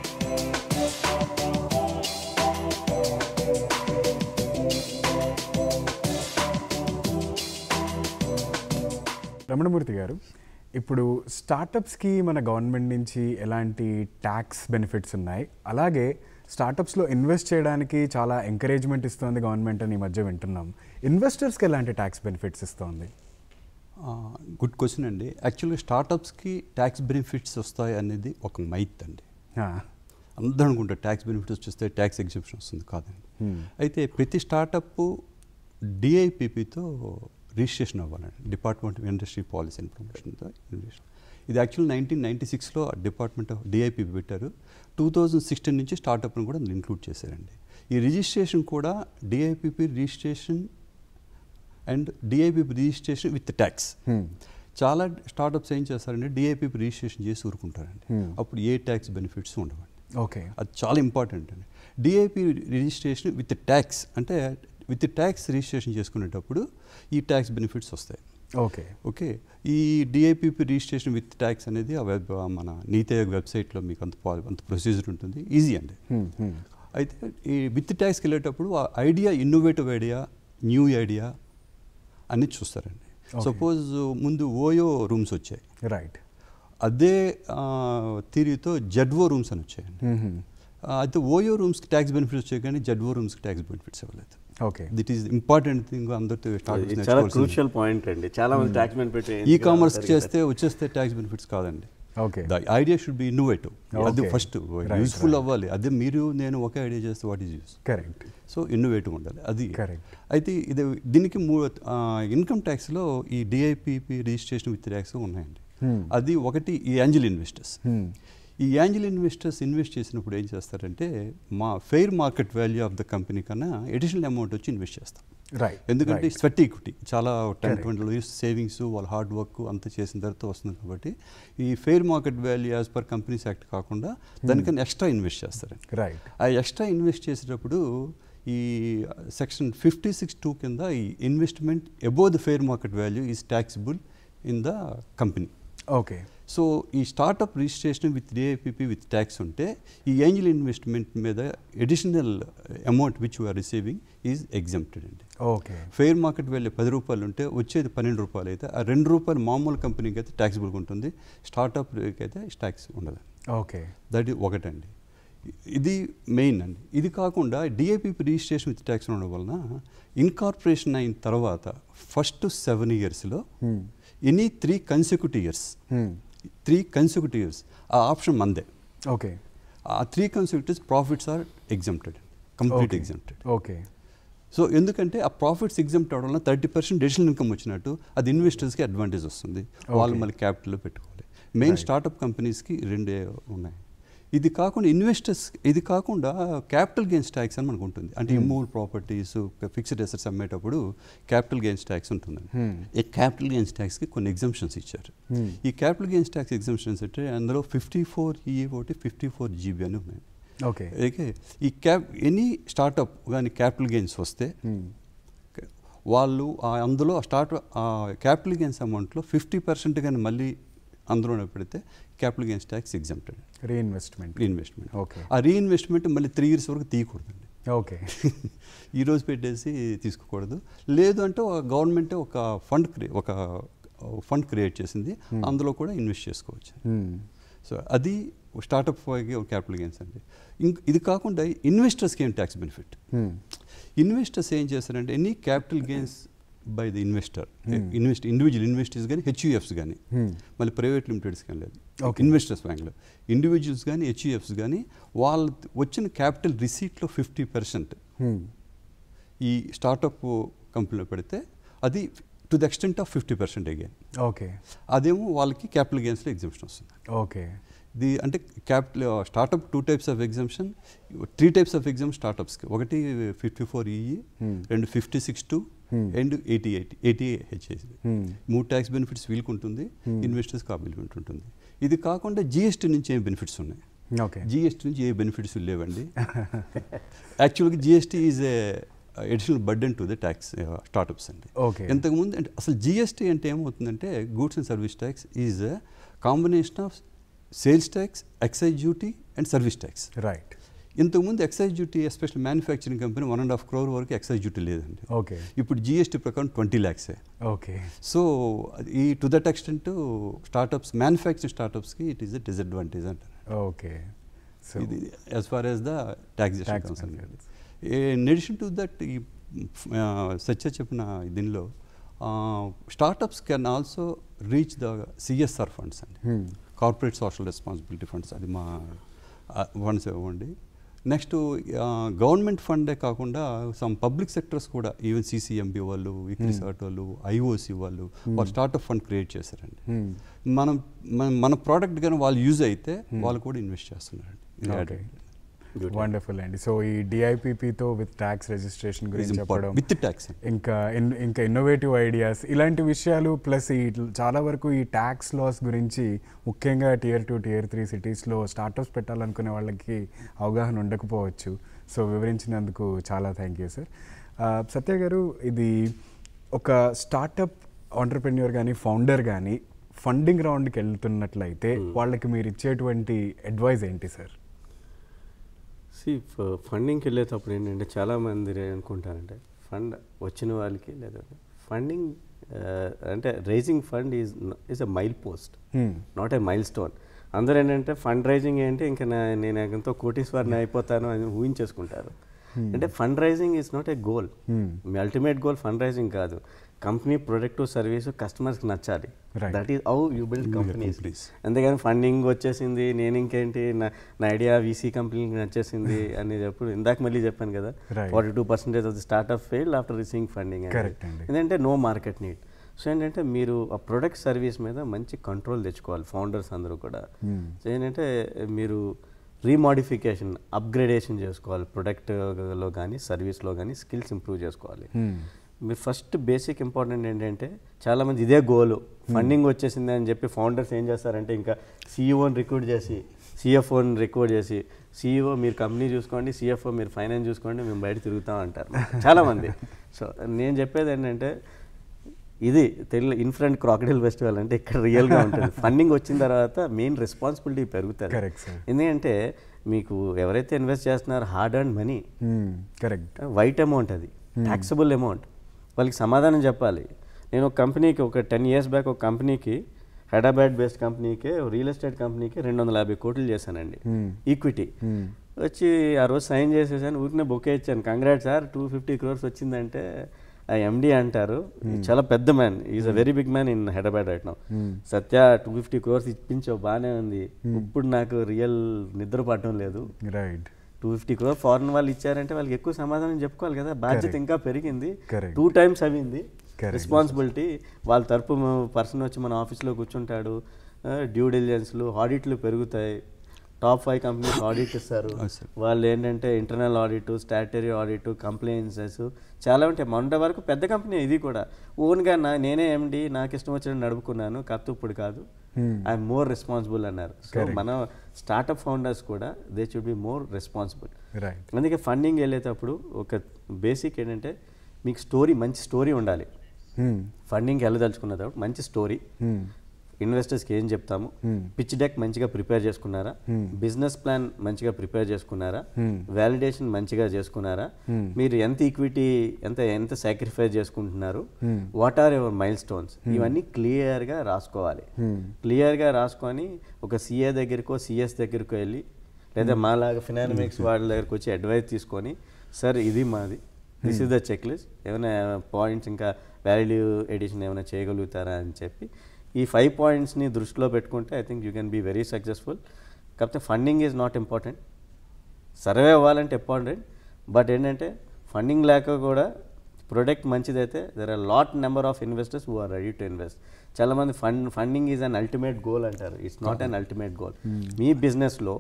Ramanamurthy garu ఇప్పుడు స్టార్టప్స్కి మన గవర్నమెంట్ నుంచి ఎలాంటి ట్యాక్స్ బెనిఫిట్స్ ఉన్నాయి అలాగే స్టార్టప్స్లో ఇన్వెస్ట్ చేయడానికి చాలా ఎంకరేజ్మెంట్ ఇస్తుంది గవర్నమెంట్ అని ఈ మధ్య వింటున్నాం ఇన్వెస్టర్స్కి ఎలాంటి ట్యాక్స్ బెనిఫిట్స్ ఇస్తుంది గుడ్ క్వశ్చన్ అండి యాక్చువల్గా స్టార్టప్స్కి ట్యాక్స్ బెనిఫిట్స్ వస్తాయి అనేది ఒక మైత్ అండి అందరూ అనుకుంటారు ట్యాక్స్ బెనిఫిట్స్ వచ్చేస్తే ట్యాక్స్ ఎగ్జిబిషన్ వస్తుంది కాదండి అయితే ప్రతి స్టార్టప్ డిఐపిపితో రిజిస్ట్రేషన్ అవ్వాలండి department of industry policy and ప్రమోషన్తో రిజిస్ట్రేషన్ ఇది యాక్చువల్ నైన్టీన్ నైంటీ సిక్స్లో డిపార్ట్మెంట్ ఆఫ్ డిఐపిపి పెట్టారు టూ థౌజండ్ సిక్స్టీన్ నుంచి స్టార్టప్ను కూడా అందులో ఇంక్లూడ్ చేశారండి ఈ రిజిస్ట్రేషన్ కూడా DIPP registration and DIPP registration with tax చాలా స్టార్టప్స్ ఏం చేస్తారంటే డిఐపిపి రిజిస్ట్రేషన్ చేసి ఊరుకుంటారండి అప్పుడు ఏ ట్యాక్స్ బెనిఫిట్స్ ఉండవండి ఓకే అది చాలా ఇంపార్టెంట్ అండి డిఐపి రిజిస్ట్రేషన్ విత్ ట్యాక్స్ అంటే విత్ ట్యాక్స్ రిజిస్ట్రేషన్ చేసుకునేటప్పుడు ఈ ట్యాక్స్ బెనిఫిట్స్ వస్తాయి ఓకే ఓకే ఈ డిఐపిపి రిజిస్ట్రేషన్ విత్ ట్యాక్స్ అనేది ఆ వెబ్ మన నీతి ఆయోగ్ వెబ్సైట్లో మీకు అంత పా- అంత ప్రొసీజర్ ఉంటుంది ఈజీ అండి అయితే ఈ విత్ ట్యాక్స్కి వెళ్ళేటప్పుడు ఆ idea innovative idea new idea అన్ని చూస్తారండి Okay. సపోజ్ ముందు ఓయో రూమ్స్ వచ్చాయి రైట్ అదే థీరీతో జడ్వో రూమ్స్ అని వచ్చాయండి ఆ, అయితే ఓయో రూమ్స్కి ట్యాక్స్ బెనిఫిట్స్ వచ్చాయి కానీ జడ్వో రూమ్స్కి ట్యాక్స్ బెనిఫిట్స్ ఇవ్వలేదు okay that is important thing అందరితో ఇది చాలా క్రూషియల్ పాయింట్ అండి చాలా మంది ట్యాక్స్ బెనిఫిట్ ఈ కామర్స్ చేస్తే వచ్చేస్తే ట్యాక్స్ బెనిఫిట్స్ కాదండి okay the idea should be innovative అది Okay. First Right, useful right. అవ్వాలి అదే మీరు నేను ఒకే ఐడియా చేస్తే what is use correct so innovative ఉండాలి అది Correct. అయితే ఇది దీనికి మూ ఇన్కమ్ ట్యాక్స్లో ఈ డిఐపిపి రిజిస్ట్రేషన్ విత్ ట్యాక్స్ ఉన్నాయండి Hmm. అది ఒకటి ఈ యాంజిల్ ఇన్వెస్టర్స్ Hmm. ఈ యాంజిల్ ఇన్వెస్టర్స్ ఇన్వెస్ట్ చేసినప్పుడు ఏం చేస్తారంటే మా fair market value of the company కన్నా ఎడిషనల్ అమౌంట్ వచ్చి ఇన్వెస్ట్ చేస్తాం రైట్ ఎందుకంటే స్వెట్ ఈక్విటీ చాలా ten Correct. Twenty years savings వాళ్ళ హార్డ్ వర్క్ అంతా చేసిన తర్వాత వస్తుంది కాబట్టి ఈ fair market value as per companies act కాకుండా దానికన్నా ఎక్స్ట్రా ఇన్వెస్ట్ చేస్తారండి రైట్ ఆ ఎక్స్ట్రా ఇన్వెస్ట్ చేసేటప్పుడు ఈ సెక్షన్ ఫిఫ్టీ సిక్స్ టూ కింద ఈ investment above the fair market value is taxable in the company okay so ఈ startup registration with DIPP with tax ఉంటే ఈ ఏంజిల్ ఇన్వెస్ట్మెంట్ మీద additional amount which are receiving is exempted అండి okay fair market value పది రూపాయలు ఉంటే వచ్చేది పన్నెండు రూపాయలు అయితే ఆ రెండు రూపాయలు మామూలు కంపెనీకి అయితే ట్యాక్సిబుల్గా ఉంటుంది స్టార్టప్కి అయితే ట్యాక్స్ ఉండదు ఓకే దట్ ఒకటండి ఇది మెయిన్ అండి ఇది కాకుండా డిఏపిపి రిజిస్ట్రేషన్ విత్ ట్యాక్స్ ఉండడం వలన ఇన్కార్పొరేషన్ అయిన తర్వాత ఫస్ట్ సెవెన్ ఇయర్స్లో any three consecutive years three consecutive years ఆ ఆప్షన్ మందే ఓకే ఆ three consecutives profits are exempted complete exempted okay so ఎందుకంటే ఆ ప్రాఫిట్స్ ఎగ్జామ్ట్ అవడం వల్ల థర్టీ పర్సెంట్ అడిషనల్ ఇన్కమ్ వచ్చినట్టు అది ఇన్వెస్టర్స్కి అడ్వాంటేజ్ వస్తుంది వాళ్ళు Okay. మళ్ళీ క్యాపిటల్లో పెట్టుకోవాలి మెయిన్ Right. స్టార్టప్ కంపెనీస్కి రెండే ఉన్నాయి ఇది కాకుండా ఇన్వెస్టర్స్ ఇది కాకుండా క్యాపిటల్ గెయిన్స్ ట్యాక్స్ అని మనకు ఉంటుంది అంటే ఇమ్మూవల్ ప్రాపర్టీస్ ఫిక్స్డ్ అసెట్స్ అమ్మేటప్పుడు క్యాపిటల్ గెయిన్స్ ట్యాక్స్ ఉంటుందండి Hmm. ఈ క్యాపిటల్ గెయిన్స్ ట్యాక్స్కి కొన్ని ఎగ్జామ్షన్స్ ఇచ్చారు Hmm. ఈ క్యాపిటల్ గెయిన్స్ ట్యాక్స్ ఎగ్జామ్షన్స్ అంటే అందులో ఫిఫ్టీ ఫోర్ ఈ ఒకటి ఫిఫ్టీ ఫోర్ జీబీ అని ఉన్నాయి ఓకే ఓకే ఈ క్యాప్ ఎనీ స్టార్టప్ కానీ క్యాపిటల్ గెయిన్స్ వస్తే వాళ్ళు ఆ అందులో స్టార్ట్ ఆ క్యాపిటల్ గెయిన్స్ అమౌంట్లో ఫిఫ్టీ పర్సెంట్ కానీ మళ్ళీ అందులోనే పెడితే capital gains tax exempted reinvestment reinvestment Okay. ఆ రీఇన్వెస్ట్మెంట్ మళ్ళీ త్రీ ఇయర్స్ వరకు తీయకూడదండి ఓకే ఈ రోజు పెట్టేసి తీసుకోకూడదు లేదు అంటే గవర్నమెంటే ఒక ఫండ్ క్రియే ఒక ఫండ్ క్రియేట్ చేసింది అందులో కూడా ఇన్వెస్ట్ చేసుకోవచ్చు సో అది స్టార్టప్ క్యాపిటల్ గెయిన్స్ అండి ఇంక ఇది కాకుండా ఇన్వెస్టర్స్కి ఏం ట్యాక్స్ బెనిఫిట్ ఇన్వెస్టర్స్ ఏం చేస్తారంటే any capital gains by the investor invest individual investors కానీ హెచ్యుఎఫ్స్ కానీ మళ్ళీ ప్రైవేట్ లిమిటెడ్స్ కానీ లేదు Okay. ఇన్వెస్టర్స్ బ్యాంక్లో ఇండివిజువల్స్ కానీ హెచ్యుఎఫ్స్ కానీ వాళ్ళ వచ్చిన క్యాపిటల్ రిసీట్లో ఫిఫ్టీ పర్సెంట్ ఈ స్టార్టప్ కంపెనీలో పెడితే అది to the extent of fifty percent again okay అదేమో వాళ్ళకి క్యాపిటల్ గెయిన్స్లో ఎగ్జామ్షన్ వస్తుంది ఓకే ది అంటే capital startup two types of exemption three types of exam స్టార్టప్స్కి ఒకటి ఫిఫ్టీ ఫోర్ ఈఈ రెండు fifty six two and eighty eighty eighty HAC మూడు tax benefits వీళ్ళకి ఉంటుంది ఇన్వెస్టర్స్కి ఆ బెనిఫిట్ ఉంటుంది ఇది కాకుండా జిఎస్టీ నుంచి ఏం బెనిఫిట్స్ ఉన్నాయి ఓకే జిఎస్టీ నుంచి ఏ బెనిఫిట్స్ లేవండి యాక్చువల్గా GST is a additional burden to the tax startups అండి Okay. ఇంతకుముందు అంటే అసలు జిఎస్టీ అంటే ఏమవుతుందంటే goods and service tax is combination of sales tax excise duty and service tax right ఇంతకుముందు excise duty especial manufacturing company one and half crore వరకు excise duty లేదండి okay ఇప్పుడు జిఎస్టీ ప్రకారం ట్వంటీ ల్యాక్సే ఓకే సో ఈ to that extent startups manufacturing స్టార్టప్స్కి it is a disadvantage అంటారు okay so ఇది as far as the taxation Tax concern benefits. In addition to that ఈ సత్య చెప్పిన దీనిలో startups can also reach the CSR funds అండి Hmm. Corporate social responsibility funds అది మా funds ఇవ్వండి next government ఫండే కాకుండా సమ్ పబ్లిక్ సెక్టర్స్ కూడా ఈవెన్ సిసిఎంబి వాళ్ళు విక్రిసాట్ వాళ్ళు ఐఓసి వాళ్ళు వాళ్ళు స్టార్టప్ ఫండ్ క్రియేట్ చేశారండి Hmm. మనం మన- మన ప్రోడక్ట్ కానీ వాళ్ళు యూజ్ అయితే వాళ్ళు కూడా ఇన్వెస్ట్ చేస్తున్నారండి ఇది ఓకే added. వండర్ఫుల్ అండి సో ఈ డిఐపిపితో విత్ ట్యాక్స్ రిజిస్ట్రేషన్ Is గురించి important. చెప్పడం With tax. ఇంకా ఇన్- ఇంకా ఇన్నోవేటివ్ ఐడియాస్ ఇలాంటి విషయాలు ప్లస్ ఈ చాలా వరకు ఈ ట్యాక్స్ లాస్ గురించి ముఖ్యంగా టియర్ టూ టియర్ త్రీ సిటీస్లో స్టార్టప్స్ పెట్టాలనుకునే వాళ్ళకి అవగాహన ఉండకపోవచ్చు సో వివరించినందుకు చాలా థ్యాంక్ యూ సార్ సత్య గారు ఇది ఒక స్టార్టప్ ఆంటర్ప్రెన్యూర్ కానీ ఫౌండర్ కానీ ఫండింగ్ రౌండ్కి వెళ్తున్నట్లయితే వాళ్ళకి మీరు ఇచ్చేటువంటి అడ్వైజ్ ఏంటి సార్ సి ఫండింగ్కి వెళ్ళేటప్పుడు ఏంటంటే చాలామంది అనుకుంటారంటే ఫండ్ వచ్చిన వాళ్ళకి లేదా ఫండింగ్ అంటే raising fund is is a milepost Hmm. Not a milestone అందరూ ఏంటంటే ఫండ్ రైజింగ్ ఏంటి ఇంకా నా- నేను ఎంతో కోటీశ్వరిని అయిపోతాను అని ఊహించేసుకుంటారు అంటే fund raising is not a goal Hmm. మీ అల్టిమేట్ గోల్ ఫండ్ రైజింగ్ కాదు కంపెనీ ప్రొడక్ట్ సర్వీస్ కస్టమర్స్కి నచ్చాలి Right. That is how you build companies companies. అంతేగాని ఫండింగ్ వచ్చేసింది నేను ఇంకేంటి నా నా ఐడియా వీసీ కంపెనీకి నచ్చేసింది అని చెప్పు ఇందాక మళ్ళీ చెప్పాను కదా Right. Forty two percentage of the startup fail after receiving funding Correct అండి. ఎందుకంటే నో మార్కెట్ నీడ్ సో ఏంటంటే మీరు ఆ ప్రొడక్ట్ సర్వీస్ మీద మంచి కంట్రోల్ తెచ్చుకోవాలి ఫౌండర్స్ అందరూ కూడా సో ఏంటంటే మీరు రీమాడిఫికేషన్ అప్గ్రేడేషన్ చేసుకోవాలి ప్రొడక్ట్లో కానీ సర్వీస్లో కానీ స్కిల్స్ ఇంప్రూవ్ చేసుకోవాలి మీరు ఫస్ట్ బేసిక్ ఇంపార్టెంట్ ఏంటంటే చాలామంది ఇదే గోల్ ఫండింగ్ వచ్చేసింది అని చెప్పి ఫౌండర్స్ ఏం చేస్తారంటే ఇంకా సీఈఓని రిక్రూట్ చేసి సిఎఫ్ఓని రిక్రూట్ చేసి సీఈఓ మీరు కంపెనీ చూసుకోండి సిఎఫ్ఓ మీరు ఫైనాన్స్ చూసుకోండి మేము బయట తిరుగుతాం అంటారు చాలామంది సో నేను చెప్పేది ఏంటంటే ఇది తెలియ ఇన్ఫ్రంట్ క్రాకడైల్ ఫెస్టివల్ అంటే ఇక్కడ రియల్గా ఉంటుంది ఫండింగ్ వచ్చిన తర్వాత మెయిన్ రెస్పాన్సిబిలిటీ పెరుగుతుంది Correct, sir. ఎందుకంటే మీకు ఎవరైతే ఇన్వెస్ట్ చేస్తున్నారో hard and money correct white amount అది ట్యాక్సబుల్ అమౌంట్ వాళ్ళకి సమాధానం చెప్పాలి నేను ఒక కంపెనీకి ఒక టెన్ ఇయర్స్ బ్యాక్ ఒక కంపెనీకి హైదరాబాద్ బేస్డ్ కంపెనీకి రియల్ ఎస్టేట్ కంపెనీకి రెండు వందల యాభై కోట్లు చేశానండి ఈక్విటీ వచ్చి ఆ రోజు సైన్ చేసేసాను ఊరికనే బుక్ ఇచ్చాను congrat sir two fifty crores వచ్చిందంటే ఆ ఎండి అంటారు చాలా పెద్ద man is a very big man in Hyderabad right now Satya two fifty crores ఇప్పించావు బాగానే ఉంది ఇప్పుడు నాకు రియల్ నిద్ర పడటం లేదు right two fifty crore foreign వాళ్ళు ఇచ్చారంటే వాళ్ళకి ఎక్కువ సమాధానం చెప్పుకోవాలి కదా బాధ్యత Correct. ఇంకా పెరిగింది Correct. టూ టైమ్స్ అవింది Correct. రెస్పాన్సిబిలిటీ వాళ్ళ తరపు పర్సన్ వచ్చి మన ఆఫీస్లో కూర్చుంటాడు డ్యూ డిలిజెన్స్లు ఆడిట్లు పెరుగుతాయి టాప్ ఫైవ్ కంపెనీస్ ఆడిట్ ఇస్తారు Yes, sir. వాళ్ళు ఏంటంటే internal audit statutory audit compliances చాలా ఉంటాయి మొన్న వరకు పెద్ద కంపెనీ ఇది కూడా ఓన్గా నా నేనే ఎండి నాకు ఇష్టం వచ్చినట్టు నడుపుకున్నాను కత్తు ఇప్పుడు కాదు ఐఎమ్ మోర్ రెస్పాన్సిబుల్ అన్నారు సో Correct. మన స్టార్టప్ ఫౌండర్స్ కూడా they should be more responsible right అందుకే ఫండింగ్ వెళ్ళేటప్పుడు ఒక బేసిక్ ఏంటంటే మీకు స్టోరీ మంచి స్టోరీ ఉండాలి ఫండింగ్కి వెళ్ళదలుచుకున్నప్పుడు మంచి స్టోరీ ఇన్వెస్టర్స్కి ఏం చెప్తాము పిచ్ డెక్ మంచిగా ప్రిపేర్ చేసుకున్నారా బిజినెస్ ప్లాన్ మంచిగా ప్రిపేర్ చేసుకున్నారా వ్యాలిడేషన్ మంచిగా చేసుకున్నారా మీరు ఎంత ఈక్విటీ ఎంత ఎంత సాక్రిఫైస్ చేసుకుంటున్నారు what are your milestones ఇవన్నీ క్లియర్గా రాసుకోవాలి క్లియర్గా రాసుకొని ఒక సిఏ దగ్గరకో సిఎస్ దగ్గరకో వెళ్ళి లేదా మాలాగా ఫినామిక్స్ వాళ్ళ దగ్గరకు వచ్చి అడ్వైస్ తీసుకొని సార్ ఇది మాది this is the checklist ఏమైనా పాయింట్స్ ఇంకా వాల్యూ ఎడిషన్ ఏమైనా చేయగలుగుతారా అని చెప్పి ఈ ఫైవ్ పాయింట్స్ని దృష్టిలో పెట్టుకుంటే I think you can be very successful కాకపోతే funding is not important survive అవ్వాలంటే ఇంపార్టెంట్ బట్ ఏంటంటే ఫండింగ్ లేక కూడా ప్రొడక్ట్ మంచిదైతే there are lot number of investors who are ready to invest చాలామంది fund funding is an ultimate goal అంటారు it's not an ultimate goal మీ బిజినెస్లో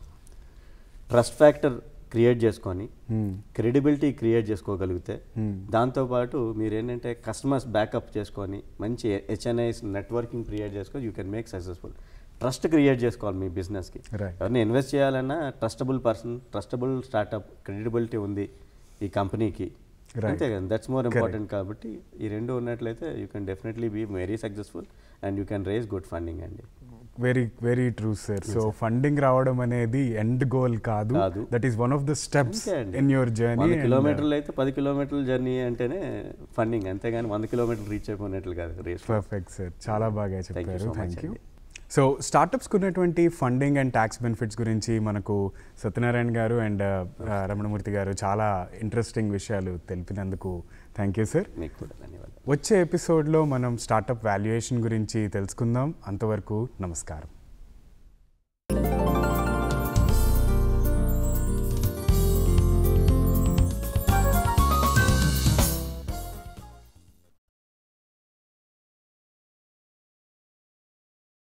trust factor create చేసుకొని credibility create చేసుకోగలిగితే దాంతోపాటు మీరు ఏంటంటే కస్టమర్స్ బ్యాకప్ చేసుకొని మంచి హెచ్ఎన్ఐస్ నెట్వర్కింగ్ క్రియేట్ చేసుకొని you can make successful trust create చేసుకోవాలి మీ బిజినెస్కి Right. ఎవరిని ఇన్వెస్ట్ చేయాలన్నా trustable person trustable startup credibility ఉంది ఈ కంపెనీకి Right. అంతే కదా దట్స్ మోర్ ఇంపార్టెంట్ కాబట్టి ఈ రెండు ఉన్నట్లయితే you can definitely be very successful and you can raise good funding అండి very very true sir so funding రావడం అనేది ఎండ్ గోల్ కాదు కాదు. That is one of the steps అంతే అండి. ఇన్ యువర్ జర్నీ వంద కిలోమీటర్లు అయితే పది కిలోమీటర్ల జర్నీ అంటేనే ఫండింగ్ అంతేగాని వంద కిలోమీటర్లు రీచ్ అయిపోయినట్లు కాదు రేస్ పర్ఫెక్ట్ సార్ చాలా బాగా you చెప్పారు so much థ్యాంక్ యూ అండి. సో స్టార్టప్స్కి ఉన్నటువంటి ఫండింగ్ అండ్ ట్యాక్స్ బెనిఫిట్స్ గురించి మనకు సత్యనారాయణ గారు అండ్ రమణమూర్తి గారు చాలా ఇంట్రెస్టింగ్ విషయాలు తెలిపినందుకు థ్యాంక్ యూ సార్ మీకు కూడా ధన్యవాదాలు వచ్చే ఎపిసోడ్లో మనం స్టార్టప్ వాల్యుయేషన్ గురించి తెలుసుకుందాం అంతవరకు నమస్కారం